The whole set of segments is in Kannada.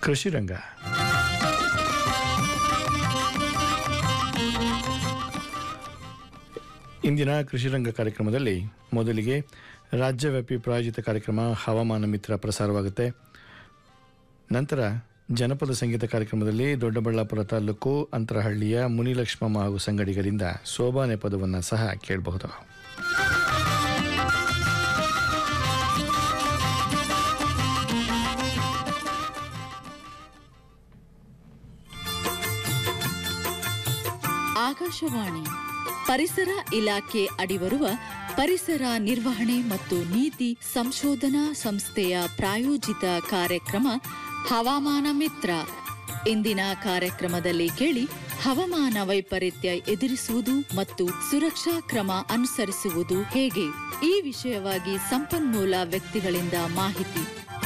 ಕೃಷಿ ರಂಗ ಇಂದಿನ ಕೃಷಿ ರಂಗ ಕಾರ್ಯಕ್ರಮದಲ್ಲಿ ಮೊದಲಿಗೆ ರಾಜ್ಯವ್ಯಾಪಿ ಪ್ರಾಯೋಜಿತ ಕಾರ್ಯಕ್ರಮ ಹವಾಮಾನ ಮಿತ್ರ ಪ್ರಸಾರವಾಗುತ್ತೆ ನಂತರ ಜನಪದ ಸಂಗೀತ ಕಾರ್ಯಕ್ರಮದಲ್ಲಿ ದೊಡ್ಡಬಳ್ಳಾಪುರ ತಾಲೂಕು ಅಂತರಹಳ್ಳಿಯ ಮುನಿಲಕ್ಷ್ಮಮ್ಮ ಹಾಗೂ ಸಂಗಡಿಗರಿಂದ ಸೋಬಾನೆ ಪದವನ್ನು ಸಹ ಕೇಳಬಹುದು ಆಕಾಶವಾಣಿ ಪರಿಸರ ಇಲಾಖೆ ಅಡಿಬರುವ ಪರಿಸರ ನಿರ್ವಹಣೆ ಮತ್ತು ನೀತಿ ಸಂಶೋಧನಾ ಸಂಸ್ಥೆಯ ಪ್ರಾಯೋಜಿತ ಕಾರ್ಯಕ್ರಮ ಹವಾಮಾನ ಮಿತ್ರ ಇಂದಿನ ಕಾರ್ಯಕ್ರಮದಲ್ಲಿ ಕೇಳಿ ಹವಾಮಾನ ವೈಪರೀತ್ಯ ಎದುರಿಸುವುದು ಮತ್ತು ಸುರಕ್ಷಾ ಕ್ರಮ ಅನುಸರಿಸುವುದು ಹೇಗೆ ಈ ವಿಷಯವಾಗಿ ಸಂಪನ್ಮೂಲ ವ್ಯಕ್ತಿಗಳಿಂದ ಮಾಹಿತಿ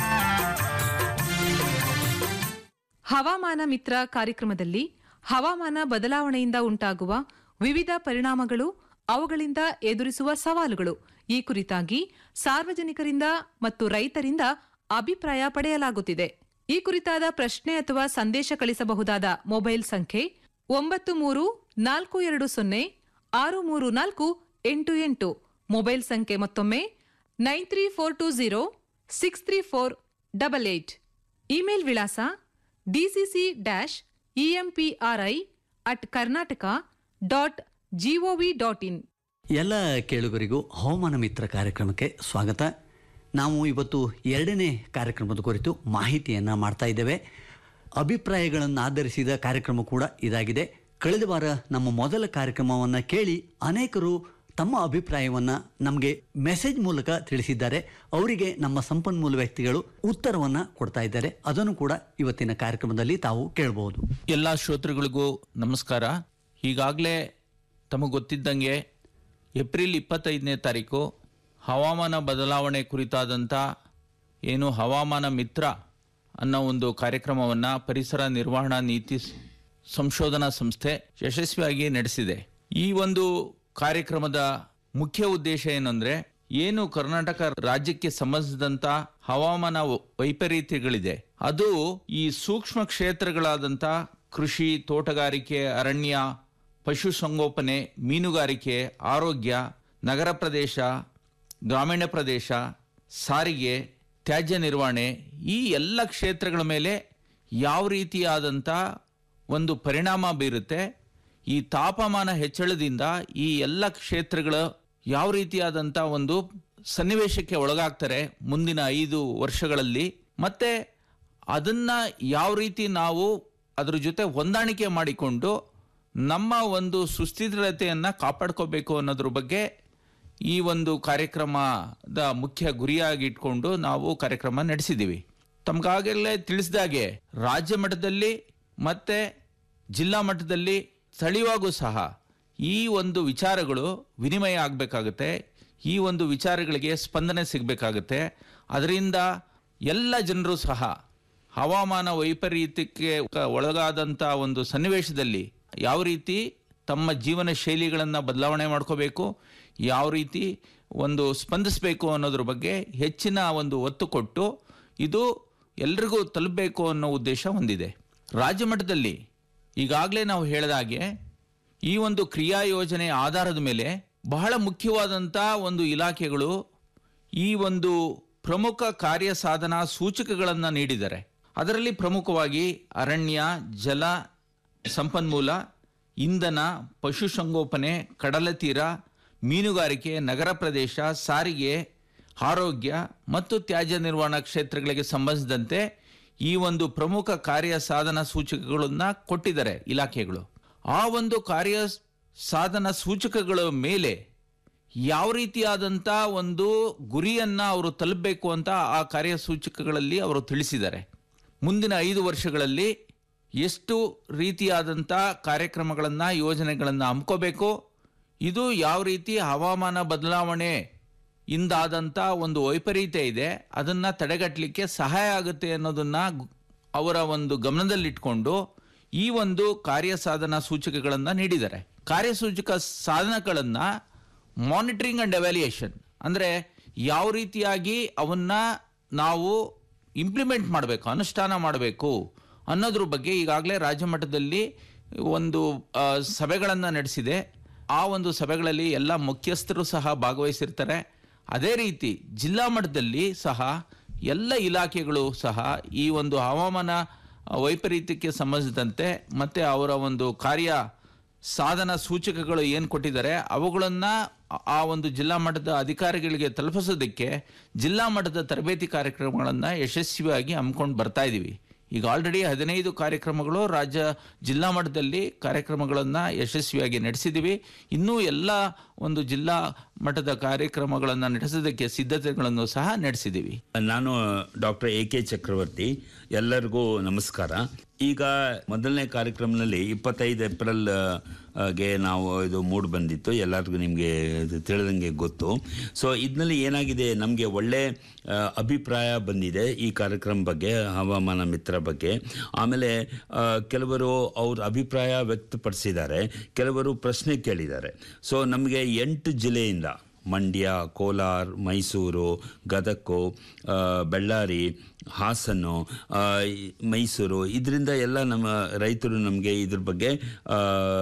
ಹವಾಮಾನ ಮಿತ್ರ ಕಾರ್ಯಕ್ರಮದಲ್ಲಿ ಹವಾಮಾನ ಬದಲಾವಣೆಯಿಂದ ಉಂಟಾಗುವ ವಿವಿಧ ಪರಿಣಾಮಗಳು ಅವುಗಳಿಂದ ಎದುರಿಸುವ ಸವಾಲುಗಳು ಈ ಕುರಿತಾಗಿ ಸಾರ್ವಜನಿಕರಿಂದ ಮತ್ತು ರೈತರಿಂದ ಅಭಿಪ್ರಾಯ ಪಡೆಯಲಾಗುತ್ತಿದೆ ಈ ಕುರಿತಾದ ಪ್ರಶ್ನೆ ಅಥವಾ ಸಂದೇಶ ಕಳಿಸಬಹುದಾದ ಮೊಬೈಲ್ ಸಂಖ್ಯೆ ಒಂಬತ್ತು ಮೂರು ನಾಲ್ಕು ಎರಡು ಸೊನ್ನೆ ಆರು ಮೂರು ನಾಲ್ಕು ಎಂಟು ಎಂಟು ಮೊಬೈಲ್ ಸಂಖ್ಯೆ ಮತ್ತೊಮ್ಮೆ nine three four two zero six three four double eight email ವಿಳಾಸ DCC dash EMPRI at Karnataka dot GOV dot in ಎಲ್ಲ ಕೇಳುಗರಿಗೂ ಹವಾಮಾನ ಮಿತ್ರ ಕಾರ್ಯಕ್ರಮಕ್ಕೆ ಸ್ವಾಗತ ನಾವು ಇವತ್ತು ಎರಡನೇ ಕಾರ್ಯಕ್ರಮದ ಕುರಿತು ಮಾಹಿತಿಯನ್ನು ಮಾಡ್ತಾ ಇದ್ದೇವೆ ಅಭಿಪ್ರಾಯಗಳನ್ನು ಆಧರಿಸಿದ ಕಾರ್ಯಕ್ರಮ ಕೂಡ ಇದಾಗಿದೆ ಕಳೆದ ವಾರ ನಮ್ಮ ಮೊದಲ ಕಾರ್ಯಕ್ರಮವನ್ನು ಕೇಳಿ ಅನೇಕರು ತಮ್ಮ ಅಭಿಪ್ರಾಯವನ್ನು ನಮಗೆ ಮೆಸೇಜ್ ಮೂಲಕ ತಿಳಿಸಿದ್ದಾರೆ ಅವರಿಗೆ ನಮ್ಮ ಸಂಪನ್ಮೂಲ ವ್ಯಕ್ತಿಗಳು ಉತ್ತರವನ್ನು ಕೊಡ್ತಾ ಇದ್ದಾರೆ ಅದನ್ನು ಕೂಡ ಇವತ್ತಿನ ಕಾರ್ಯಕ್ರಮದಲ್ಲಿ ತಾವು ಕೇಳಬಹುದು ಎಲ್ಲ ಶ್ರೋತೃಗಳಿಗೂ ನಮಸ್ಕಾರ ಈಗಾಗಲೇ ತಮಗೆ ಗೊತ್ತಿದ್ದಂಗೆ ಏಪ್ರಿಲ್ ಇಪ್ಪತ್ತೈದನೇ ತಾರೀಕು ಹವಾಮಾನ ಬದಲಾವಣೆ ಕುರಿತಾದಂಥ ಏನು ಹವಾಮಾನ ಮಿತ್ರ ಅನ್ನೋ ಒಂದು ಕಾರ್ಯಕ್ರಮವನ್ನು ಪರಿಸರ ನಿರ್ವಹಣಾ ನೀತಿ ಸ್- ಸಂಶೋಧನಾ ಸಂಸ್ಥೆ ಯಶಸ್ವಿಯಾಗಿ ನಡೆಸಿದೆ ಈ ಒಂದು ಕಾರ್ಯಕ್ರಮದ ಮುಖ್ಯ ಉದ್ದೇಶ ಏನಂದ್ರೆ ಏನು ಕರ್ನಾಟಕ ರಾಜ್ಯಕ್ಕೆ ಸಂಬಂಧಿಸಿದಂತ ಹವಾಮಾನ ವ- ವೈಪರೀತ್ಯಗಳಿದೆ ಅದು ಈ ಸೂಕ್ಷ್ಮ ಕ್ಷೇತ್ರಗಳಾದಂಥ ಕೃಷಿ ತೋಟಗಾರಿಕೆ ಅರಣ್ಯ ಪಶುಸಂಗೋಪನೆ ಮೀನುಗಾರಿಕೆ ಆರೋಗ್ಯ ನಗರ ಪ್ರದೇಶ ಗ್ರಾಮೀಣ ಪ್ರದೇಶ ಸಾರಿಗೆ ತ್ಯಾಜ್ಯ ನಿರ್ವಹಣೆ ಈ ಎಲ್ಲ ಕ್ಷೇತ್ರಗಳ ಮೇಲೆ ಯಾವ ರೀತಿಯಾದಂಥ ಒಂದು ಪರಿಣಾಮ ಬೀರುತ್ತೆ ಈ ತಾಪಮಾನ ಹೆಚ್ಚಳದಿಂದ ಈ ಎಲ್ಲ ಕ್ಷೇತ್ರಗಳು ಯಾವ ರೀತಿಯಾದಂಥ ಒಂದು ಸನ್ನಿವೇಶಕ್ಕೆ ಒಳಗಾಗ್ತಾರೆ ಮುಂದಿನ ಐದು ವರ್ಷಗಳಲ್ಲಿ ಮತ್ತೆ ಅದನ್ನ ಯಾವ ರೀತಿ ನಾವು ಅದ್ರ ಜೊತೆ ಹೊಂದಾಣಿಕೆ ಮಾಡಿಕೊಂಡು ನಮ್ಮ ಒಂದು ಸುಸ್ಥಿರತೆಯನ್ನ ಕಾಪಾಡ್ಕೋಬೇಕು ಅನ್ನೋದ್ರ ಬಗ್ಗೆ ಈ ಒಂದು ಕಾರ್ಯಕ್ರಮದ ಮುಖ್ಯ ಗುರಿಯಾಗಿ ಇಟ್ಕೊಂಡು ನಾವು ಕಾರ್ಯಕ್ರಮ ನಡೆಸಿದ್ದೀವಿ ತಮ್ಗಾಗಲೇ ತಿಳಿಸಿದಾಗೆ ರಾಜ್ಯ ಮಟ್ಟದಲ್ಲಿ ಮತ್ತೆ ಜಿಲ್ಲಾ ಮಟ್ಟದಲ್ಲಿ ಸ್ಥಳೀಯವಾಗೂ ಸಹ ಈ ಒಂದು ವಿಚಾರಗಳು ವಿನಿಮಯ ಆಗಬೇಕಾಗುತ್ತೆ ಈ ಒಂದು ವಿಚಾರಗಳಿಗೆ ಸ್ಪಂದನೆ ಸಿಗಬೇಕಾಗುತ್ತೆ ಅದರಿಂದ ಎಲ್ಲ ಜನರು ಸಹ ಹವಾಮಾನ ವೈಪರೀತ್ಯಕ್ಕೆ ಒಳಗಾದಂಥ ಒಂದು ಸನ್ನಿವೇಶದಲ್ಲಿ ಯಾವ ರೀತಿ ತಮ್ಮ ಜೀವನ ಶೈಲಿಗಳನ್ನು ಬದಲಾವಣೆ ಮಾಡ್ಕೋಬೇಕು ಯಾವ ರೀತಿ ಒಂದು ಸ್ಪಂದಿಸಬೇಕು ಅನ್ನೋದ್ರ ಬಗ್ಗೆ ಹೆಚ್ಚಿನ ಒಂದು ಒತ್ತು ಕೊಟ್ಟು ಇದು ಎಲ್ರಿಗೂ ತಲುಪಬೇಕು ಅನ್ನೋ ಉದ್ದೇಶ ಹೊಂದಿದೆ ರಾಜ್ಯ ಮಟ್ಟದಲ್ಲಿ ಈಗಾಗಲೇ ನಾವು ಹೇಳಿದ ಹಾಗೆ ಈ ಒಂದು ಕ್ರಿಯಾ ಯೋಜನೆ ಆಧಾರದ ಮೇಲೆ ಬಹಳ ಮುಖ್ಯವಾದಂಥ ಒಂದು ಇಲಾಖೆಗಳು ಈ ಒಂದು ಪ್ರಮುಖ ಕಾರ್ಯ ಸಾಧನ ಸೂಚಕಗಳನ್ನು ನೀಡಿದ್ದಾರೆ ಅದರಲ್ಲಿ ಪ್ರಮುಖವಾಗಿ ಅರಣ್ಯ ಜಲ ಸಂಪನ್ಮೂಲ ಇಂಧನ ಪಶುಸಂಗೋಪನೆ ಕಡಲತೀರ ಮೀನುಗಾರಿಕೆ ನಗರ ಪ್ರದೇಶ ಸಾರಿಗೆ ಆರೋಗ್ಯ ಮತ್ತು ತ್ಯಾಜ್ಯ ನಿರ್ವಹಣಾ ಕ್ಷೇತ್ರಗಳಿಗೆ ಸಂಬಂಧಿಸಿದಂತೆ ಈ ಒಂದು ಪ್ರಮುಖ ಕಾರ್ಯ ಸಾಧನ ಸೂಚಕಗಳನ್ನ ಕೊಟ್ಟಿದ್ದಾರೆ ಇಲಾಖೆಗಳು ಆ ಒಂದು ಕಾರ್ಯ ಸಾಧನ ಸೂಚಕಗಳ ಮೇಲೆ ಯಾವ ರೀತಿಯಾದಂಥ ಒಂದು ಗುರಿಯನ್ನ ಅವರು ತಲುಪಬೇಕು ಅಂತ ಆ ಕಾರ್ಯಸೂಚಕಗಳಲ್ಲಿ ಅವರು ತಿಳಿಸಿದ್ದಾರೆ ಮುಂದಿನ ಐದು ವರ್ಷಗಳಲ್ಲಿ ಎಷ್ಟು ರೀತಿಯಾದಂಥ ಕಾರ್ಯಕ್ರಮಗಳನ್ನು ಯೋಜನೆಗಳನ್ನು ಹಮ್ಕೋಬೇಕು ಇದು ಯಾವ ರೀತಿ ಹವಾಮಾನ ಬದಲಾವಣೆ ಇಂದಾದಂಥ ಒಂದು ವೈಪರೀತ್ಯ ಇದೆ ಅದನ್ನ ತಡೆಗಟ್ಟಲಿಕ್ಕೆ ಸಹಾಯ ಆಗುತ್ತೆ ಅನ್ನೋದನ್ನ ಗು- ಅವರ ಒಂದು ಗಮನದಲ್ಲಿಟ್ಕೊಂಡು ಈ ಒಂದು ಕಾರ್ಯ ಸಾಧನ ಸೂಚಕಗಳನ್ನು ನೀಡಿದ್ದಾರೆ ಕಾರ್ಯಸೂಚಕ ಸಾಧನಗಳನ್ನು ಮಾನಿಟರಿಂಗ್ ಅಂಡ್ ಎವ್ಯಾಲ್ಯೂಯೇಷನ್ ಅಂದರೆ ಯಾವ ರೀತಿಯಾಗಿ ಅವನ್ನ ನಾವು ಇಂಪ್ಲಿಮೆಂಟ್ ಮಾಡಬೇಕು ಅನುಷ್ಠಾನ ಮಾಡಬೇಕು ಅನ್ನೋದ್ರ ಬಗ್ಗೆ ಈಗಾಗಲೇ ರಾಜ್ಯ ಮಟ್ಟದಲ್ಲಿ ಒಂದು ಸಭೆಗಳನ್ನು ನಡೆಸಿದೆ ಆ ಒಂದು ಸಭೆಗಳಲ್ಲಿ ಎಲ್ಲ ಮುಖ್ಯಸ್ಥರು ಸಹ ಭಾಗವಹಿಸಿರ್ತಾರೆ ಅದೇ ರೀತಿ ಜಿಲ್ಲಾ ಮಟ್ಟದಲ್ಲಿ ಸಹ ಎಲ್ಲ ಇಲಾಖೆಗಳು ಸಹ ಈ ಒಂದು ಹವಾಮಾನ ವೈಪರೀತ್ಯಕ್ಕೆ ಸಂಬಂಧಿಸಿದಂತೆ ಮತ್ತು ಅವರ ಒಂದು ಕಾರ್ಯ ಸಾಧನ ಸೂಚಕಗಳು ಏನು ಕೊಟ್ಟಿದ್ದಾರೆ ಅವುಗಳನ್ನು ಆ ಒಂದು ಜಿಲ್ಲಾ ಮಟ್ಟದ ಅಧಿಕಾರಿಗಳಿಗೆ ತಲುಪಿಸೋದಕ್ಕೆ ಜಿಲ್ಲಾ ಮಟ್ಟದ ತರಬೇತಿ ಕಾರ್ಯಕ್ರಮಗಳನ್ನು ಯಶಸ್ವಿಯಾಗಿ ಹಮ್ಮಿಕೊಂಡು ಬರ್ತಾ ಇದ್ದೀವಿ ಈಗ ಆಲ್ರೆಡಿ ಹದಿನೈದು ಕಾರ್ಯಕ್ರಮಗಳು ರಾಜ್ಯ ಜಿಲ್ಲಾ ಮಟ್ಟದಲ್ಲಿ ಕಾರ್ಯಕ್ರಮಗಳನ್ನು ಯಶಸ್ವಿಯಾಗಿ ನಡೆಸಿದ್ದೀವಿ ಇನ್ನೂ ಎಲ್ಲ ಒಂದು ಜಿಲ್ಲಾ ಮಟ್ಟದ ಕಾರ್ಯಕ್ರಮಗಳನ್ನು ನಡೆಸೋದಕ್ಕೆ ಸಿದ್ಧತೆಗಳನ್ನು ಸಹ ನಡೆಸಿದ್ದೀವಿ ನಾನು ಡಾಕ್ಟರ್ ಎ ಕೆ ಚಕ್ರವರ್ತಿ ಎಲ್ಲರಿಗೂ ನಮಸ್ಕಾರ ಈಗ ಮೊದಲನೇ ಕಾರ್ಯಕ್ರಮದಲ್ಲಿ ಇಪ್ಪತ್ತೈದು ಏಪ್ರಿಲ್ ಆ, ಗೆ ನಾವು ಇದು ಮೂಡ್ ಬಂದಿತ್ತು ಎಲ್ಲರಿಗೂ ನಿಮಗೆ ತಿಳಿದಂಗೆ ಗೊತ್ತು ಸೊ ಇದರಲ್ಲಿ ಏನಾಗಿದೆ ನಮಗೆ ಒಳ್ಳೆ ಆ, ಅಭಿಪ್ರಾಯ ಬಂದಿದೆ ಈ ಕಾರ್ಯಕ್ರಮ ಬಗ್ಗೆ ಹವಾಮಾನ ಮಿತ್ರ ಬಗ್ಗೆ ಆಮೇಲೆ ಆ, ಕೆಲವರು ಅವ್ರ ಅಭಿಪ್ರಾಯ ವ್ಯಕ್ತಪಡಿಸಿದ್ದಾರೆ ಕೆಲವರು ಪ್ರಶ್ನೆ ಕೇಳಿದ್ದಾರೆ ಸೊ ನಮಗೆ ಎಂಟು ಜಿಲ್ಲೆಯಿಂದ ಮಂಡ್ಯ ಕೋಲಾರ ಮೈಸೂರು ಗದಗು ಆ, ಬಳ್ಳಾರಿ ಹಾಸನ್ನು ಆ, ಈ ಮೈಸೂರು ಇದರಿಂದ ಎಲ್ಲ ನಮ್ಮ ರೈತರು ನಮಗೆ ಇದ್ರ ಬಗ್ಗೆ ಆ,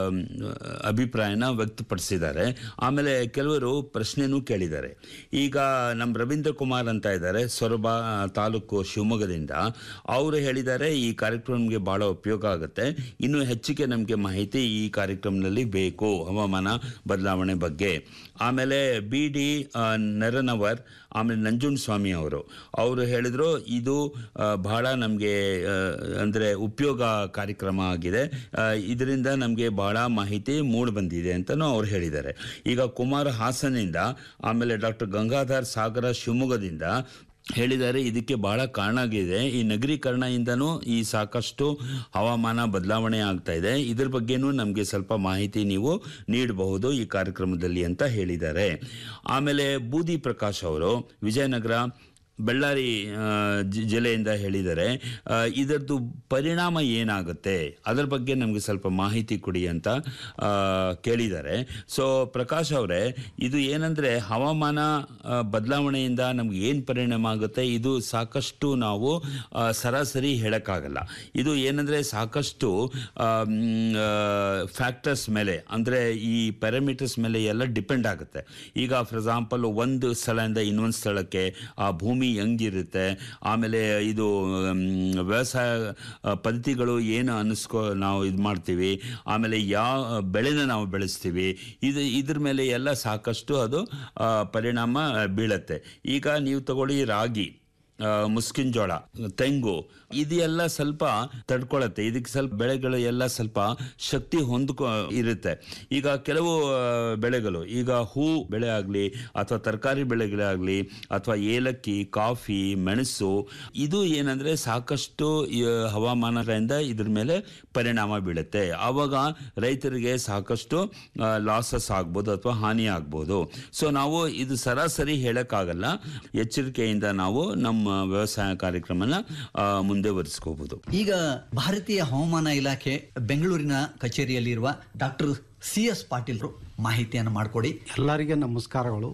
ಅಭಿಪ್ರಾಯನ ವ್ಯಕ್ತಪಡಿಸಿದ್ದಾರೆ ಆಮೇಲೆ ಕೆಲವರು ಪ್ರಶ್ನೆನೂ ಕೇಳಿದ್ದಾರೆ ಈಗ ನಮ್ಮ ರವೀಂದ್ರ ಕುಮಾರ್ ಅಂತ ಇದ್ದಾರೆ ಸೊರಬ ತಾಲೂಕು ಶಿವಮೊಗ್ಗದಿಂದ ಅವರು ಹೇಳಿದ್ದಾರೆ ಈ ಕಾರ್ಯಕ್ರಮ ನಮಗೆ ಭಾಳ ಉಪಯೋಗ ಆಗುತ್ತೆ ಇನ್ನೂ ಹೆಚ್ಚಿಗೆ ನಮಗೆ ಮಾಹಿತಿ ಈ ಕಾರ್ಯಕ್ರಮದಲ್ಲಿ ಬೇಕು ಹವಾಮಾನ ಬದಲಾವಣೆ ಬಗ್ಗೆ ಆಮೇಲೆ ಬಿ ಡಿ ನರನವರ್ ಆಮೇಲೆ ನಂಜುಂಡ ಸ್ವಾಮಿ ಅವರು ಅವರು ಹೇಳಿದರು ಇದು ಆ, ಬಹಳ ನಮಗೆ ಅಂದರೆ ಉಪಯೋಗ ಕಾರ್ಯಕ್ರಮ ಆಗಿದೆ ಆ, ಇದರಿಂದ ನಮಗೆ ಬಹಳ ಮಾಹಿತಿ ಮೂಡ್ ಬಂದಿದೆ ಅಂತಲೂ ಅವ್ರು ಹೇಳಿದ್ದಾರೆ ಈಗ ಕುಮಾರ್ ಹಾಸನಿಂದ ಆಮೇಲೆ ಡಾಕ್ಟರ್ ಗಂಗಾಧರ್ ಸಾಗರ ಶಿವಮೊಗ್ಗದಿಂದ ಹೇಳಿದ್ದಾರೆ ಇದಕ್ಕೆ ಬಹಳ ಕಾರಣ ಆಗಿದೆ ಈ ನಗರೀಕರಣದಿಂದನೂ ಈ ಸಾಕಷ್ಟು ಹವಾಮಾನ ಬದಲಾವಣೆ ಆಗ್ತಾ ಇದೆ ಇದ್ರ ಬಗ್ಗೆನೂ ನಮಗೆ ಸ್ವಲ್ಪ ಮಾಹಿತಿ ನೀವು ನೀಡಬಹುದು ಈ ಕಾರ್ಯಕ್ರಮದಲ್ಲಿ ಅಂತ ಹೇಳಿದ್ದಾರೆ ಆಮೇಲೆ ಬೂದಿ ಪ್ರಕಾಶ್ ಅವರು ವಿಜಯನಗರ ಬಳ್ಳಾರಿ ಆ, ಜಿ- ಜಿಲ್ಲೆಯಿಂದ ಹೇಳಿದ್ದಾರೆ ಆ, ಇದರದ್ದು ಪರಿಣಾಮ ಏನಾಗುತ್ತೆ ಅದರ ಬಗ್ಗೆ ನಮಗೆ ಸ್ವಲ್ಪ ಮಾಹಿತಿ ಕೊಡಿ ಅಂತ ಆ, ಕೇಳಿದ್ದಾರೆ ಸೊ ಪ್ರಕಾಶ್ ಅವರೇ ಇದು ಏನಂದರೆ ಹವಾಮಾನ ಆ, ಬದಲಾವಣೆಯಿಂದ ನಮ್ಗೆ ಏನು ಪರಿಣಾಮ ಆಗುತ್ತೆ ಇದು ಸಾಕಷ್ಟು ನಾವು ಆ, ಸರಾಸರಿ ಹೇಳೋಕ್ಕಾಗಲ್ಲ ಇದು ಏನಂದರೆ ಸಾಕಷ್ಟು ಫ್ಯಾಕ್ಟರ್ಸ್ ಮೇಲೆ ಅಂದರೆ ಈ ಪ್ಯಾರಾಮೀಟರ್ಸ್ ಮೇಲೆ ಎಲ್ಲ ಡಿಪೆಂಡ್ ಆಗುತ್ತೆ ಈಗ ಫಾರ್ ಎಕ್ಸಾಂಪಲ್ ಒಂದು ಸ್ಥಳದಿಂದ ಇನ್ನೊಂದು ಸ್ಥಳಕ್ಕೆ ಆ ಭೂಮಿ ಹೆಂಗಿರುತ್ತೆ ಆಮೇಲೆ ಇದು ಮ್, ವ್ಯವಸಾಯ ಆ, ಪದ್ಧತಿಗಳು ಏನು ಅನ್ನಿಸ್ಕೊ ನಾವು ಇದು ಮಾಡ್ತೀವಿ ಆಮೇಲೆ ಯಾವ ಬೆಳೆನ ನಾವು ಬೆಳೆಸ್ತೀವಿ ಇದು ಇದ್ರ ಮೇಲೆ ಎಲ್ಲ ಸಾಕಷ್ಟು ಅದು ಆ, ಪರಿಣಾಮ ಬೀಳತ್ತೆ ಈಗ ನೀವು ತಗೊಳ್ಳಿ ರಾಗಿ ಆ, ಮುಸ್ಕಿನ್ ಜೋಳ ತೆಂಗು ಇದೆಲ್ಲ ಸ್ವಲ್ಪ ತಡ್ಕೊಳತ್ತೆ ಇದಕ್ಕೆ ಸ್ವಲ್ಪ ಬೆಳೆಗಳು ಎಲ್ಲ ಸ್ವಲ್ಪ ಶಕ್ತಿ ಹೊಂದ್ಕೊ ಇರುತ್ತೆ ಈಗ ಕೆಲವು ಆ, ಬೆಳೆಗಳು ಈಗ ಹೂ ಬೆಳೆ ಆಗಲಿ ಅಥವಾ ತರಕಾರಿ ಬೆಳೆಗಳೇ ಆಗಲಿ ಅಥವಾ ಏಲಕ್ಕಿ ಕಾಫಿ ಮೆಣಸು ಇದು ಏನಂದ್ರೆ ಸಾಕಷ್ಟು ಈ, ಹವಾಮಾನದಿಂದ ಇದ್ರ ಮೇಲೆ ಪರಿಣಾಮ ಬೀಳುತ್ತೆ ಆವಾಗ ರೈತರಿಗೆ ಸಾಕಷ್ಟು ಲಾಸಸ್ ಆಗ್ಬೋದು ಅಥವಾ ಹಾನಿ ಆಗ್ಬೋದು ಸೊ ನಾವು ಇದು ಸರಾಸರಿ ಹೇಳಕ್ಕಾಗಲ್ಲ ಎಚ್ಚರಿಕೆಯಿಂದ ನಾವು ನಮ್ಮ ವ್ಯವಸಾಯ ಕಾರ್ಯಕ್ರಮನ ಆ, ಮುಂದುವರಿಸ್ಕೋಬಹುದು ಈಗ ಭಾರತೀಯ ಹವಾಮಾನ ಇಲಾಖೆ ಬೆಂಗಳೂರಿನ ಕಚೇರಿಯಲ್ಲಿರುವ ಡಾಕ್ಟರ್ ಸಿ ಎಸ್ ಪಾಟೀಲ್ರು ಮಾಹಿತಿಯನ್ನು ಮಾಡಿಕೊಡಿ ಎಲ್ಲರಿಗೆ ನಮಸ್ಕಾರಗಳು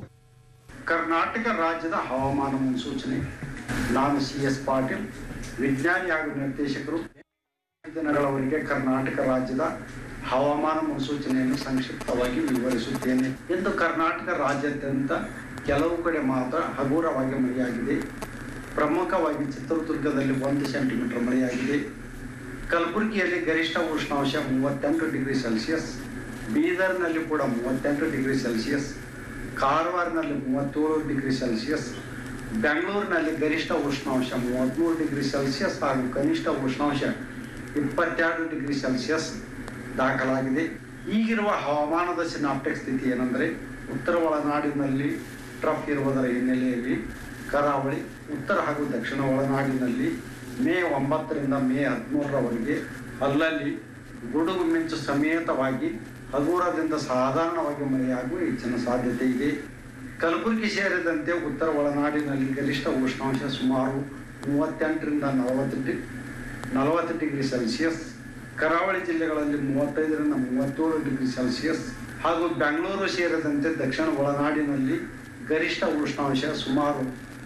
ಕರ್ನಾಟಕ ರಾಜ್ಯದ ಹವಾಮಾನ ಮುನ್ಸೂಚನೆ ನಾನು ಸಿ ಎಸ್ ಪಾಟೀಲ್ ವಿಜ್ಞಾನಿ ಹಾಗೂ ನಿರ್ದೇಶಕರು ದಿನಗಳವರೆಗೆ ಕರ್ನಾಟಕ ರಾಜ್ಯದ ಹವಾಮಾನ ಮುನ್ಸೂಚನೆಯನ್ನು ಸಂಕ್ಷಿಪ್ತವಾಗಿ ವಿವರಿಸುತ್ತೇನೆ ಇಂದು ಕರ್ನಾಟಕ ರಾಜ್ಯಾದ್ಯಂತ ಕೆಲವು ಕಡೆ ಮಾತ್ರ ಹಗುರವಾಗಿ ಮಳೆಯಾಗಿದೆ ಪ್ರಮುಖವಾಗಿ ಚಿತ್ರದುರ್ಗದಲ್ಲಿ ಒಂದು ಸೆಂಟಿಮೀಟರ್ ಮಳೆಯಾಗಿದೆ ಕಲಬುರಗಿಯಲ್ಲಿ ಗರಿಷ್ಠ ಉಷ್ಣಾಂಶ ಮೂವತ್ತೆಂಟು ಡಿಗ್ರಿ ಸೆಲ್ಸಿಯಸ್ ಬೀದರ್ನಲ್ಲಿ ಕೂಡ ಮೂವತ್ತೆಂಟು ಡಿಗ್ರಿ ಸೆಲ್ಸಿಯಸ್ ಕಾರವಾರನಲ್ಲಿ ಮೂವತ್ತೇಳು ಡಿಗ್ರಿ ಸೆಲ್ಸಿಯಸ್ ಬೆಂಗಳೂರಿನಲ್ಲಿ ಗರಿಷ್ಠ ಉಷ್ಣಾಂಶ ಮೂವತ್ತ್ಮೂರು ಡಿಗ್ರಿ ಸೆಲ್ಸಿಯಸ್ ಹಾಗೂ ಕನಿಷ್ಠ ಉಷ್ಣಾಂಶ ಇಪ್ಪತ್ತೆರಡು ಡಿಗ್ರಿ ಸೆಲ್ಸಿಯಸ್ ದಾಖಲಾಗಿದೆ ಈಗಿರುವ ಹವಾಮಾನದ ಸಿನಾಪ್ಟಿಕ್ ಸ್ಥಿತಿ ಏನೆಂದರೆ ಉತ್ತರ ಒಳನಾಡಿನಲ್ಲಿ ಟ್ರಫ್ ಇರುವುದರ ಹಿನ್ನೆಲೆಯಲ್ಲಿ ಕರಾವಳಿ ಉತ್ತರ ಹಾಗೂ ದಕ್ಷಿಣ ಒಳನಾಡಿನಲ್ಲಿ ಮೇ ಒಂಬತ್ತರಿಂದ ಮೇ ಹದಿಮೂರರವರೆಗೆ ಅಲ್ಲಲ್ಲಿ ಗುಡುಗು ಮಿಂಚು ಸಮೇತವಾಗಿ ಹಗುರದಿಂದ ಸಾಧಾರಣವಾಗಿ ಮಳೆಯಾಗುವ ಹೆಚ್ಚಿನ ಸಾಧ್ಯತೆ ಇದೆ ಕಲಬುರಗಿ ಸೇರಿದಂತೆ ಉತ್ತರ ಒಳನಾಡಿನಲ್ಲಿ ಗರಿಷ್ಠ ಉಷ್ಣಾಂಶ ಸುಮಾರು ಮೂವತ್ತೆಂಟರಿಂದ ನಲವತ್ತು ಡಿ ನಲವತ್ತು ಡಿಗ್ರಿ ಸೆಲ್ಸಿಯಸ್ ಕರಾವಳಿ ಜಿಲ್ಲೆಗಳಲ್ಲಿ ಮೂವತ್ತೈದರಿಂದ ಮೂವತ್ತೇಳು ಡಿಗ್ರಿ ಸೆಲ್ಸಿಯಸ್ ಹಾಗೂ ಬೆಂಗಳೂರು ಸೇರಿದಂತೆ ದಕ್ಷಿಣ ಒಳನಾಡಿನಲ್ಲಿ ಗರಿಷ್ಠ ಉಷ್ಣಾಂಶ ಸುಮಾರು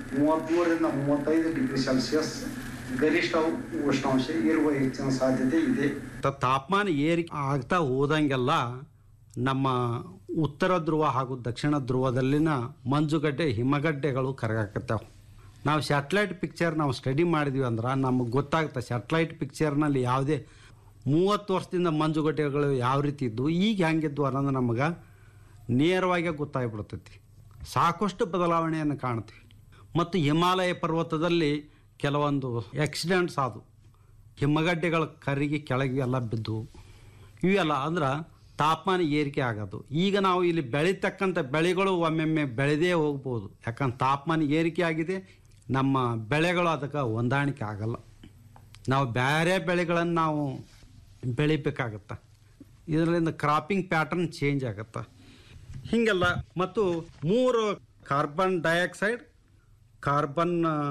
ಮೂವತ್ತ್ಮೂರರಿಂದ ಮೂವತ್ತೈದು ಡಿಗ್ರಿ ಸೆಲ್ಸಿಯಸ್ ಗರಿಷ್ಠ ಉಷ್ಣಾಂಶ ಇರುವ ಹೆಚ್ಚಿನ ಸಾಧ್ಯತೆ ಇದೆ ತ- ತಾಪಮಾನ ಏರಿಕೆ ಆಗ್ತಾ ಹೋದಂಗೆಲ್ಲ ನಮ್ಮ ಉತ್ತರ ಧ್ರುವ ಹಾಗೂ ದಕ್ಷಿಣ ಧ್ರುವದಲ್ಲಿನ ಮಂಜುಗಡ್ಡೆ ಹಿಮಗಡ್ಡೆಗಳು ಕರಗಾಕತ್ತಾವ ನಾವು ಸ್ಯಾಟಲೈಟ್ ಪಿಕ್ಚರ್ ನಾವು ಸ್ಟಡಿ ಮಾಡಿದ್ವಿ ಅಂದ್ರೆ ನಮಗೆ ಗೊತ್ತಾಗುತ್ತೆ ಸ್ಯಾಟಲೈಟ್ ಪಿಕ್ಚರ್ನಲ್ಲಿ ಯಾವುದೇ ಮೂವತ್ತು ವರ್ಷದಿಂದ ಮಂಜುಗಡ್ಡೆಗಳು ಯಾವ ರೀತಿ ಇದ್ವು ಈಗ ಹೆಂಗಿದ್ವು ಅನ್ನೋದು ನಮಗೆ ನೇರವಾಗಿ ಗೊತ್ತಾಗ್ಬಿಡ್ತೈತಿ ಸಾಕಷ್ಟು ಬದಲಾವಣೆಯನ್ನು ಕಾಣ್ತೀವಿ ಮತ್ತು ಹಿಮಾಲಯ ಪರ್ವತದಲ್ಲಿ ಕೆಲವೊಂದು ಆಕ್ಸಿಡೆಂಟ್ಸ್ ಆದವು ಹಿಮಗಡ್ಡೆಗಳ ಕರಿಗೆ ಕೆಳಗೆ ಎಲ್ಲ ಬಿದ್ದು ಇವೆಲ್ಲ ಅಂದ್ರೆ ತಾಪಮಾನ ಏರಿಕೆ ಆಗೋದು ಈಗ ನಾವು ಇಲ್ಲಿ ಬೆಳೀತಕ್ಕಂಥ ಬೆಳೆಗಳು ಒಮ್ಮೊಮ್ಮೆ ಬೆಳೆದೇ ಹೋಗ್ಬೋದು ಯಾಕಂದ್ರೆ ತಾಪಮಾನ ಏರಿಕೆ ಆಗಿದೆ ನಮ್ಮ ಬೆಳೆಗಳು ಅದಕ್ಕೆ ಹೊಂದಾಣಿಕೆ ಆಗಲ್ಲ ನಾವು ಬೇರೆ ಬೆಳೆಗಳನ್ನು ನಾವು ಬೆಳಿಬೇಕಾಗತ್ತೆ ಇದರಿಂದ ಕ್ರಾಪಿಂಗ್ ಪ್ಯಾಟರ್ನ್ ಚೇಂಜ್ ಆಗುತ್ತೆ ಹೀಗೆಲ್ಲ ಮತ್ತು ಮೂರು carbon dioxide carbon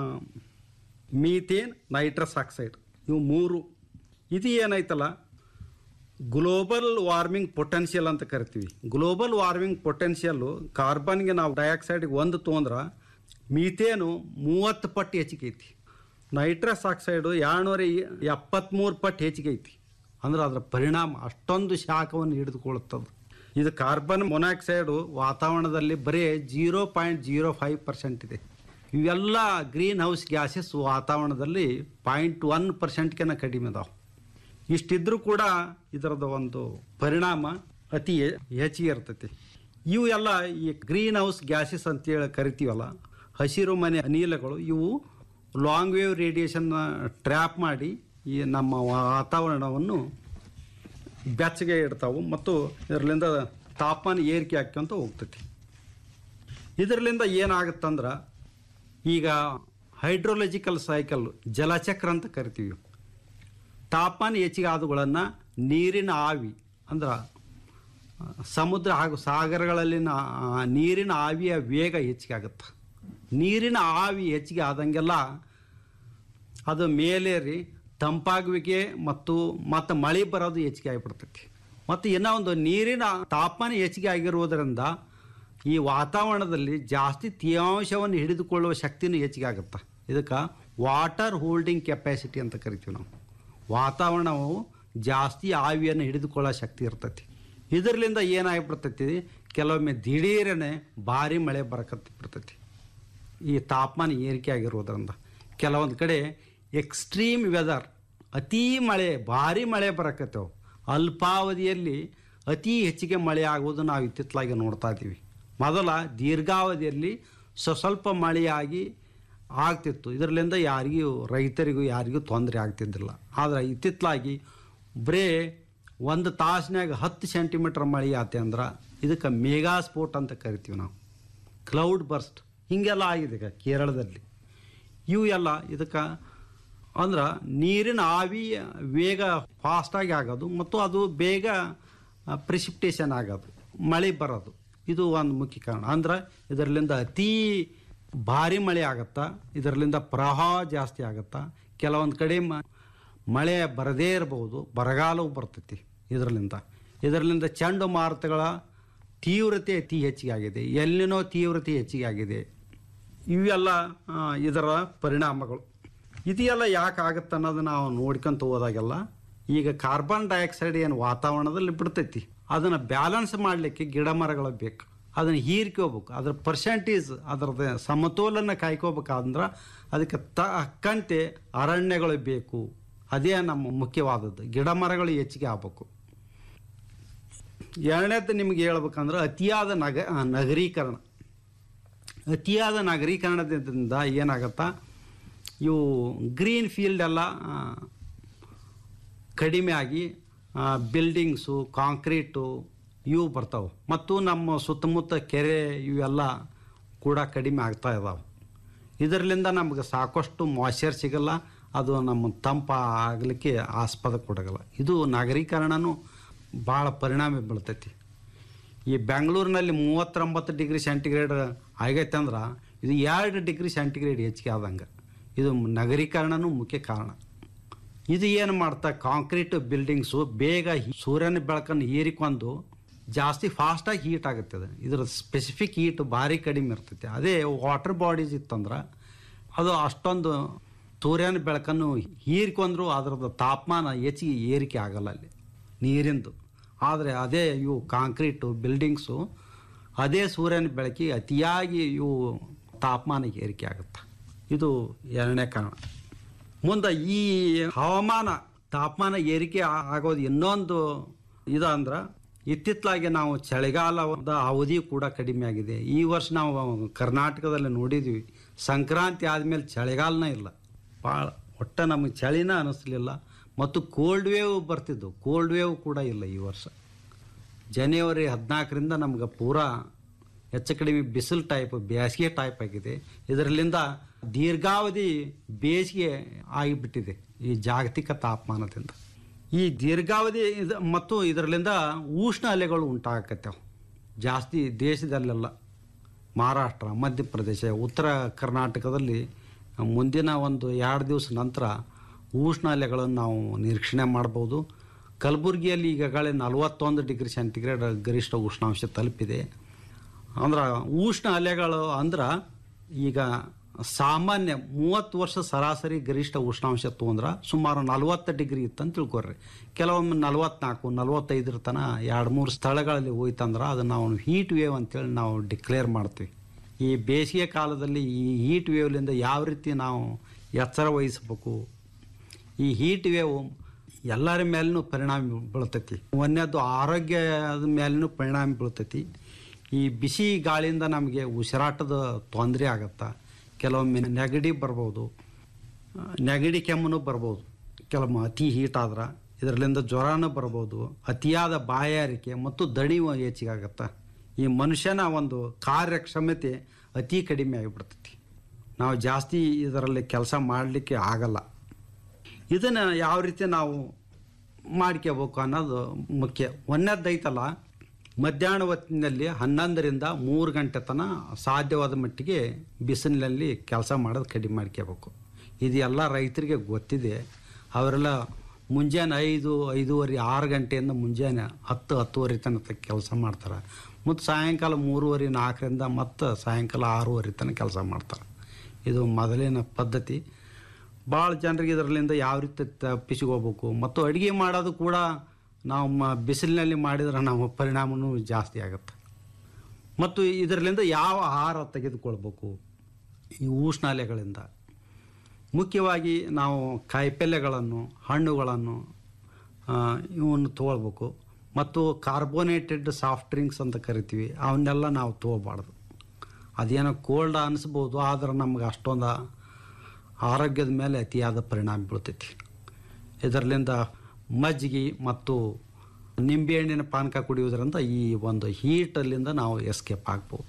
methane nitrous oxide ಇವು ಮೂರು ಇದು ಏನೈತಲ್ಲ ಗ್ಲೋಬಲ್ ವಾರ್ಮಿಂಗ್ ಪೊಟೆನ್ಷಿಯಲ್ ಅಂತ ಕರಿತೀವಿ ಗ್ಲೋಬಲ್ ವಾರ್ಮಿಂಗ್ ಪೊಟೆನ್ಷಿಯಲ್ಲು ಕಾರ್ಬನ್ಗೆ ನಾವು ಡೈಆಕ್ಸೈಡ್ಗೆ ಒಂದು ತೊಗೊಂಡ್ರೆ ಮೀಥೇನು ಮೂವತ್ತು ಪಟ್ಟು ಹೆಚ್ಚಿಗೆ ಐತಿ ನೈಟ್ರಸ್ ಆಕ್ಸೈಡು ಎರಡುನೂರ ಎಪ್ಪತ್ತ್ಮೂರು ಪಟ್ಟು ಹೆಚ್ಚಿಗೆ ಐತಿ ಅಂದ್ರೆ ಅದರ ಪರಿಣಾಮ ಅಷ್ಟೊಂದು ಶಾಖವನ್ನು ಹಿಡಿದುಕೊಳ್ಳುತ್ತದೆ ಇದು ಕಾರ್ಬನ್ ಮೊನಾಕ್ಸೈಡು ವಾತಾವರಣದಲ್ಲಿ ಬರೀ zero point zero five percent ಇದೆ ಇವೆಲ್ಲ ಗ್ರೀನ್ ಹೌಸ್ ಗ್ಯಾಸಸ್ ವಾತಾವರಣದಲ್ಲಿ ಪಾಯಿಂಟ್ ಒನ್ ಪರ್ಸೆಂಟ್ಗೆನ ಕಡಿಮೆ ಇದಾವೆ ಇಷ್ಟಿದ್ರೂ ಕೂಡ ಇದರದ ಒಂದು ಪರಿಣಾಮ ಅತಿ ಹೆ- ಹೆಚ್ಚಿಗೆ ಇರ್ತೈತಿ ಇವು ಎಲ್ಲ ಈ ಗ್ರೀನ್ ಹೌಸ್ ಗ್ಯಾಸಸ್ ಅಂತೇಳಿ ಕರಿತೀವಲ್ಲ ಹಸಿರು ಮನೆ ಅನಿಲಗಳು ಇವು ಲಾಂಗ್ ವೇವ್ ರೇಡಿಯೇಷನ್ ಟ್ರ್ಯಾಪ್ ಮಾಡಿ ಈ ನಮ್ಮ ವಾತಾವರಣವನ್ನು ಬೆಚ್ಚಗೆ ಇಡ್ತಾವು ಮತ್ತು ಇದರಿಂದ ತಾಪಮಾನ ಏರಿಕೆ ಆಕ್ಕೊಂತ ಹೋಗ್ತೈತಿ ಇದರಿಂದ ಏನಾಗುತ್ತಂದ್ರೆ ಈಗ ಹೈಡ್ರೋಲಜಿಕಲ್ ಸೈಕಲ್ ಜಲಚಕ್ರ ಅಂತ ಕರಿತೀವಿ ತಾಪಮಾನ ಹೆಚ್ಚಿಗೆ ಆದವುಗಳನ್ನು ನೀರಿನ ಆವಿ ಅಂದ್ರೆ ಆ, ಸಮುದ್ರ ಹಾಗೂ ಸಾಗರಗಳಲ್ಲಿನ ಆ, ನೀರಿನ ಆವಿಯ ವೇಗ ಹೆಚ್ಚಿಗೆ ಆಗುತ್ತೆ ನೀರಿನ ಆವಿ ಹೆಚ್ಚಿಗೆ ಆದಂಗೆಲ್ಲ ಅದು ಮೇಲೇರಿ ತಂಪಾಗುವಿಕೆ ಮತ್ತು ಮತ್ತು ಮಳೆ ಬರೋದು ಹೆಚ್ಚಿಗೆ ಆಗಿಬಿಡ್ತೈತಿ ಮತ್ತು ಇನ್ನೂ ಒಂದು ನೀರಿನ ತಾಪಮಾನ ಹೆಚ್ಚಿಗೆ ಆಗಿರುವುದರಿಂದ ಈ ವಾತಾವರಣದಲ್ಲಿ ಜಾಸ್ತಿ ತೇವಾಂಶವನ್ನು ಹಿಡಿದುಕೊಳ್ಳುವ ಶಕ್ತಿನೂ ಹೆಚ್ಚಿಗೆ ಆಗುತ್ತೆ ಇದಕ್ಕೆ ವಾಟರ್ ಹೋಲ್ಡಿಂಗ್ ಕೆಪಾಸಿಟಿ ಅಂತ ಕರಿತೀವಿ ನಾವು ವಾತಾವರಣವು ಜಾಸ್ತಿ ಆವಿಯನ್ನು ಹಿಡಿದುಕೊಳ್ಳೋ ಶಕ್ತಿ ಇರ್ತೈತಿ ಇದರಿಂದ ಏನಾಗಿಬಿಡ್ತೈತಿ ಕೆಲವೊಮ್ಮೆ ದಿಢೀರನೆ ಭಾರಿ ಮಳೆ ಬರಕತ್ತಿ ಬಿಡ್ತೈತಿ ಈ ತಾಪಮಾನ ಏರಿಕೆ ಆಗಿರೋದ್ರಿಂದ ಕೆಲವೊಂದು ಕಡೆ ಎಕ್ಸ್ಟ್ರೀಮ್ ವೆದರ್ ಅತೀ ಮಳೆ ಭಾರಿ ಮಳೆ ಬರಕತ್ತೇವೆ ಅಲ್ಪಾವಧಿಯಲ್ಲಿ ಅತಿ ಹೆಚ್ಚಿಗೆ ಮಳೆ ಆಗುವುದು ನಾವು ಇತ್ತಿತ್ತಲಾಗಿ ನೋಡ್ತಾ ಇದ್ದೀವಿ ಮೊದಲ ದೀರ್ಘಾವಧಿಯಲ್ಲಿ ಸ್ವ ಸ್ವಲ್ಪ ಮಳೆಯಾಗಿ ಆಗ್ತಿತ್ತು ಇದರಿಂದ ಯಾರಿಗೂ ರೈತರಿಗೂ ಯಾರಿಗೂ ತೊಂದರೆ ಆಗ್ತಿದ್ದಿಲ್ಲ ಆದರೆ ಇತ್ತಿತ್ತಲಾಗಿ ಬರೇ ಒಂದು ತಾಸಿನಾಗ ಹತ್ತು ಸೆಂಟಿಮೀಟ್ರ್ ಮಳೆ ಆತೆ ಅಂದ್ರೆ ಇದಕ್ಕೆ ಮೇಗಾ ಸ್ಫೋಟ್ ಅಂತ ಕರಿತೀವಿ ನಾವು ಕ್ಲೌಡ್ ಬರ್ಸ್ಟ್ ಹೀಗೆಲ್ಲ ಆಗಿದೆ ಈಗ ಕೇರಳದಲ್ಲಿ ಇವು ಎಲ್ಲ ಇದಕ್ಕೆ ಅಂದ್ರೆ ನೀರಿನ ಆವಿ ವೇಗ ಫಾಸ್ಟಾಗಿ ಆಗೋದು ಮತ್ತು ಅದು ಬೇಗ ಪ್ರಿಸಿಪ್ಟೇಷನ್ ಆಗೋದು ಮಳೆ ಬರೋದು ಇದು ಒಂದು ಮುಖ್ಯ ಕಾರಣ ಅಂದ್ರೆ ಇದರಲ್ಲಿಂದ ಅತೀ ಭಾರಿ ಮಳೆ ಆಗತ್ತಾ ಇದರಲ್ಲಿಂದ ಪ್ರವಾಹ ಜಾಸ್ತಿ ಆಗತ್ತಾ ಕೆಲವೊಂದು ಕಡೆ ಮ ಮಳೆ ಬರದೇ ಇರಬಹುದು ಬರಗಾಲವು ಬರ್ತೈತಿ ಇದರಲ್ಲಿಂದ ಇದರಲ್ಲಿಂದ ಚಂಡಮಾರುತಗಳ ತೀವ್ರತೆ ಅತಿ ಹೆಚ್ಚಿಗೆ ಆಗಿದೆ ಎಲ್ಲಿನೋ ತೀವ್ರತೆ ಹೆಚ್ಚಿಗೆ ಆಗಿದೆ ಇವೆಲ್ಲ ಆ, ಇದರ ಪರಿಣಾಮಗಳು ಇದೆಲ್ಲ ಯಾಕೆ ಆಗುತ್ತೆ ಅನ್ನೋದು ನಾವು ನೋಡ್ಕೊಂತ ಹೋದಾಗೆಲ್ಲ ಈಗ ಕಾರ್ಬನ್ ಡೈಆಕ್ಸೈಡ್ ಏನು ವಾತಾವರಣದಲ್ಲಿ ಬಿಡ್ತೈತಿ ಅದನ್ನು ಬ್ಯಾಲೆನ್ಸ್ ಮಾಡಲಿಕ್ಕೆ ಗಿಡ ಮರಗಳು ಬೇಕು ಅದನ್ನು ಹೀರ್ಕೋಬೇಕು ಅದ್ರ ಪರ್ಸೆಂಟೇಜ್ ಅದರದ್ದು ಸಮತೋಲನ ಕಾಯ್ಕೋಬೇಕಂದ್ರೆ ಅದಕ್ಕೆ ತಕ್ಕಂತೆ ಅರಣ್ಯಗಳು ಬೇಕು ಅದೇ ನಮ್ಮ ಮುಖ್ಯವಾದದ್ದು ಗಿಡ ಮರಗಳು ಹೆಚ್ಚಿಗೆ ಆಗ್ಬೇಕು ಎರಡನೇದು ನಿಮ್ಗೆ ಹೇಳ್ಬೇಕಂದ್ರೆ ಅತಿಯಾದ ನಗ ಆ, ನಗರೀಕರಣ ಅತಿಯಾದ ನಗರೀಕರಣದಿಂದ ಏನಾಗತ್ತಾ ಇವು ಗ್ರೀನ್ ಫೀಲ್ಡ್ ಎಲ್ಲ ಆ, ಕಡಿಮೆ ಆಗಿ ಬಿಲ್ಡಿಂಗ್ಸು ಕಾಂಕ್ರೀಟು ಇವು ಬರ್ತಾವೆ ಮತ್ತು ನಮ್ಮ ಸುತ್ತಮುತ್ತ ಕೆರೆ ಇವೆಲ್ಲ ಕೂಡ ಕಡಿಮೆ ಆಗ್ತಾ ಇದಾವೆ ಇದರಿಂದ ನಮ್ಗೆ ಸಾಕಷ್ಟು ಮಾಯ್ಚರ್ ಸಿಗಲ್ಲ ಅದು ನಮ್ಮ ತಂಪ ಆಗಲಿಕ್ಕೆ ಆಸ್ಪದ ಕೊಡಗಲ್ಲ ಇದು ನಗರೀಕರಣನೂ ಭಾಳ ಪರಿಣಾಮ ಬೀಳ್ತೈತಿ ಈ ಬೆಂಗಳೂರಿನಲ್ಲಿ ಮೂವತ್ತೊಂಬತ್ತು ಡಿಗ್ರಿ ಸೆಂಟಿಗ್ರೇಡ್ ಆಗೈತೆ ಅಂದ್ರೆ ಇದು ಎರಡು ಡಿಗ್ರಿ ಸೆಂಟಿಗ್ರೇಡ್ ಹೆಚ್ಚಿಗೆ ಆದಂಗೆ ಇದು ನಗರೀಕರಣನೂ ಮುಖ್ಯ ಕಾರಣ ಇದು ಏನು ಮಾಡ್ತಾ ಕಾಂಕ್ರೀಟ್ ಬಿಲ್ಡಿಂಗ್ಸು ಬೇಗ ಹಿ- ಸೂರ್ಯನ ಬೆಳಕನ್ನು ಹೀರಿಕೊಂಡು ಜಾಸ್ತಿ ಫಾಸ್ಟಾಗಿ ಹೀಟ್ ಆಗುತ್ತೆ ಅದು ಇದ್ರ ಸ್ಪೆಸಿಫಿಕ್ ಹೀಟ್ ಭಾರಿ ಕಡಿಮೆ ಇರ್ತೈತೆ ಅದೇ ವಾಟರ್ ಬಾಡೀಸ್ ಇತ್ತಂದ್ರೆ ಅದು ಅಷ್ಟೊಂದು ಸೂರ್ಯನ ಬೆಳಕನ್ನು ಹೀರ್ಕೊಂಡ್ರು ಅದರದ್ದು ತಾಪಮಾನ ಹೆಚ್ಚಿಗೆ ಏರಿಕೆ ಆಗಲ್ಲ ಅಲ್ಲಿ ನೀರಿಂದು ಆದರೆ ಅದೇ ಇವು ಕಾಂಕ್ರೀಟು ಬಿಲ್ಡಿಂಗ್ಸು ಅದೇ ಸೂರ್ಯನ ಬೆಳಕಿಗೆ ಅತಿಯಾಗಿ ಇವು ತಾಪಮಾನ ಏರಿಕೆ ಆಗುತ್ತೆ ಇದು ಎರಡನೇ ಕಾರಣ ಮುಂದೆ ಈ ಹವಾಮಾನ ತಾಪಮಾನ ಏರಿಕೆ ಆ- ಆಗೋದು ಇನ್ನೊಂದು ಇದು ಅಂದ್ರೆ ಇತ್ತಿತ್ತಲಾಗಿ ನಾವು ಚಳಿಗಾಲದ ಅವಧಿ ಕೂಡ ಕಡಿಮೆ ಆಗಿದೆ ಈ ವರ್ಷ ನಾವು ಕರ್ನಾಟಕದಲ್ಲಿ ನೋಡಿದ್ವಿ ಸಂಕ್ರಾಂತಿ ಆದಮೇಲೆ ಚಳಿಗಾಲನೇ ಇಲ್ಲ ಭಾಳ ಒಟ್ಟು ನಮಗೆ ಚಳಿನ ಅನ್ನಿಸ್ಲಿಲ್ಲ ಮತ್ತು ಕೋಲ್ಡ್ ವೇವ್ ಬರ್ತಿದ್ದು ಕೋಲ್ಡ್ ವೇವ್ ಕೂಡ ಇಲ್ಲ ಈ ವರ್ಷ ಜನವರಿ ಹದಿನಾಲ್ಕರಿಂದ ನಮ್ಗೆ ಪೂರಾ ಹೆಚ್ಚು ಕಡಿಮೆ ಬಿಸಿಲು ಟೈಪ್ ಬೇಸಿಗೆ ಟೈಪ್ ಆಗಿದೆ ಇದರಲ್ಲಿಂದ ದೀರ್ಘಾವಧಿ ಬೇಸಿಗೆ ಆಗಿಬಿಟ್ಟಿದೆ ಈ ಜಾಗತಿಕ ತಾಪಮಾನದಿಂದ ಈ ದೀರ್ಘಾವಧಿ ಇದು ಮತ್ತು ಇದರಲ್ಲಿಂದ ಉಷ್ಣ ಅಲೆಗಳು ಉಂಟಾಗತ್ತವೆ ಜಾಸ್ತಿ ದೇಶದಲ್ಲೆಲ್ಲ ಮಹಾರಾಷ್ಟ್ರ ಮಧ್ಯಪ್ರದೇಶ ಉತ್ತರ ಕರ್ನಾಟಕದಲ್ಲಿ ಮುಂದಿನ ಒಂದು ಎರಡು ದಿವಸ ನಂತರ ಉಷ್ಣ ಅಲೆಗಳನ್ನು ನಾವು ನಿರೀಕ್ಷಣೆ ಮಾಡ್ಬೋದು ಕಲಬುರಗಿಯಲ್ಲಿ ಈಗಾಗಲೇ ನಲವತ್ತೊಂದು ಡಿಗ್ರಿ ಸೆಂಟಿಗ್ರೇಡ್ ಗರಿಷ್ಠ ಉಷ್ಣಾಂಶ ತಲುಪಿದೆ ಅಂದ್ರೆ ಉಷ್ಣ ಅಲೆಗಳು ಅಂದ್ರೆ ಈಗ ಸಾಮಾನ್ಯ ಮೂವತ್ತು ವರ್ಷ ಸರಾಸರಿ ಗರಿಷ್ಠ ಉಷ್ಣಾಂಶ ತೊಗೊಂಡ್ರೆ ಸುಮಾರು ನಲವತ್ತು ಡಿಗ್ರಿ ಇತ್ತಂತ ತಿಳ್ಕೊರ್ರಿ ಕೆಲವೊಮ್ಮೆ ನಲವತ್ನಾಲ್ಕು ನಲವತ್ತೈದರ ತನ ಎರಡು ಮೂರು ಸ್ಥಳಗಳಲ್ಲಿ ಹೋಯ್ತಂದ್ರೆ ಅದನ್ನು ನಾವು ಹೀಟ್ ವೇವ್ ಅಂತೇಳಿ ನಾವು ಡಿಕ್ಲೇರ್ ಮಾಡ್ತೀವಿ ಈ ಬೇಸಿಗೆ ಕಾಲದಲ್ಲಿ ಈ ಹೀಟ್ ವೇವ್ಲಿಂದ ಯಾವ ರೀತಿ ನಾವು ಎಚ್ಚರ ವಹಿಸ್ಬೇಕು ಈ ಹೀಟ್ ವೇವ್ ಎಲ್ಲರ ಮೇಲೂ ಪರಿಣಾಮ ಬೀಳ್ತೈತಿ ಒಂದನೇದು ಆರೋಗ್ಯದ ಮೇಲೂ ಪರಿಣಾಮ ಬೀಳ್ತೈತಿ ಈ ಬಿಸಿ ಗಾಳಿಯಿಂದ ನಮಗೆ ಉಸಿರಾಟದ ತೊಂದರೆ ಆಗತ್ತೆ ಕೆಲವೊಮ್ಮೆ ನೆಗಡಿ ಬರ್ಬೋದು ಆ, ನೆಗಡಿ ಕೆಮ್ಮು ಬರ್ಬೋದು ಕೆಲವೊಮ್ಮೆ ಅತಿ ಹೀಟ್ ಆದ್ರೆ ಇದರಲ್ಲಿಂದ ಜ್ವರನೂ ಬರ್ಬೋದು ಅತಿಯಾದ ಬಾಯಾರಿಕೆ ಮತ್ತು ದಣಿವು ಹೆಚ್ಚಿಗಾಗತ್ತೆ ಈ ಮನುಷ್ಯನ ಒಂದು ಕಾರ್ಯಕ್ಷಮತೆ ಅತಿ ಕಡಿಮೆ ಆಗಿಬಿಡ್ತೈತಿ ನಾವು ಜಾಸ್ತಿ ಇದರಲ್ಲಿ ಕೆಲಸ ಮಾಡಲಿಕ್ಕೆ ಆಗಲ್ಲ ಇದನ್ನು ಯಾವ ರೀತಿ ನಾವು ಮಾಡ್ಕೋಬೇಕು ಅನ್ನೋದು ಮುಖ್ಯ ಒಂದನೇದ್ದೈತಲ್ಲ ಮಧ್ಯಾಹ್ನ ಹೊತ್ತಿನಲ್ಲಿ ಹನ್ನೊಂದರಿಂದ ಮೂರು ಗಂಟೆ ತನಕ ಸಾಧ್ಯವಾದ ಮಟ್ಟಿಗೆ ಬಿಸಿಲಿನಲ್ಲಿ ಕೆಲಸ ಮಾಡೋದು ಕಡಿಮೆ ಮಾಡ್ಕೋಬೇಕು ಇದು ಎಲ್ಲ ರೈತರಿಗೆ ಗೊತ್ತಿದೆ ಅವರೆಲ್ಲ ಮುಂಜಾನೆ ಐದು ಐದೂವರೆ ಆರು ಗಂಟೆಯಿಂದ ಮುಂಜಾನೆ ಹತ್ತು ಹತ್ತುವರೆ ತನಕ ಕೆಲಸ ಮಾಡ್ತಾರೆ ಮತ್ತು ಸಾಯಂಕಾಲ ಮೂರುವರೆ ನಾಲ್ಕರಿಂದ ಮತ್ತು ಸಾಯಂಕಾಲ ಆರೂವರೆ ತನಕ ಕೆಲಸ ಮಾಡ್ತಾರೆ ಇದು ಮೊದಲಿನ ಪದ್ಧತಿ ಭಾಳ ಜನರಿಗೆ ಇದರಲ್ಲಿಂದ ಯಾವ ರೀತಿ ತಪ್ಪಿಸ್ಕೋಬೇಕು ಮತ್ತು ಅಡುಗೆ ಮಾಡೋದು ಕೂಡ ನಾವು ಮ ಬಿಸಿಲಿನಲ್ಲಿ ಮಾಡಿದ್ರೆ ನಮ್ಮ ಪರಿಣಾಮನೂ ಜಾಸ್ತಿ ಆಗುತ್ತೆ ಮತ್ತು ಇದರಲ್ಲಿಂದ ಯಾವ ಆಹಾರ ತೆಗೆದುಕೊಳ್ಬೇಕು ಈ ಉಷ್ಣಾಲೆಗಳಿಂದ ಮುಖ್ಯವಾಗಿ ನಾವು ಕಾಯಿಪಲ್ಯಗಳನ್ನು ಹಣ್ಣುಗಳನ್ನು ಆ, ಇವನ್ನು ತೊಗೊಳ್ಬೇಕು ಮತ್ತು ಕಾರ್ಬೋನೇಟೆಡ್ ಸಾಫ್ಟ್ ಡ್ರಿಂಕ್ಸ್ ಅಂತ ಕರಿತೀವಿ ಅವನ್ನೆಲ್ಲ ನಾವು ತೊಗೋಬಾರ್ದು ಅದೇನೋ ಕೋಲ್ಡ್ ಅನಿಸ್ಬೋದು ಆದ್ರೆ ನಮ್ಗೆ ಅಷ್ಟೊಂದು ಆರೋಗ್ಯದ ಮೇಲೆ ಅತಿಯಾದ ಪರಿಣಾಮ ಬೀಳ್ತೈತಿ ಇದರಲ್ಲಿಂದ ಮಜ್ಜಿಗೆ ಮತ್ತು ನಿಂಬೆಹಣ್ಣಿನ ಪಾನಕ ಕುಡಿಯೋದ್ರಿಂದ ಈ ಒಂದು ಹೀಟಲ್ಲಿಂದ ನಾವು ಎಸ್ಕೇಪ್ ಆಗ್ಬೋದು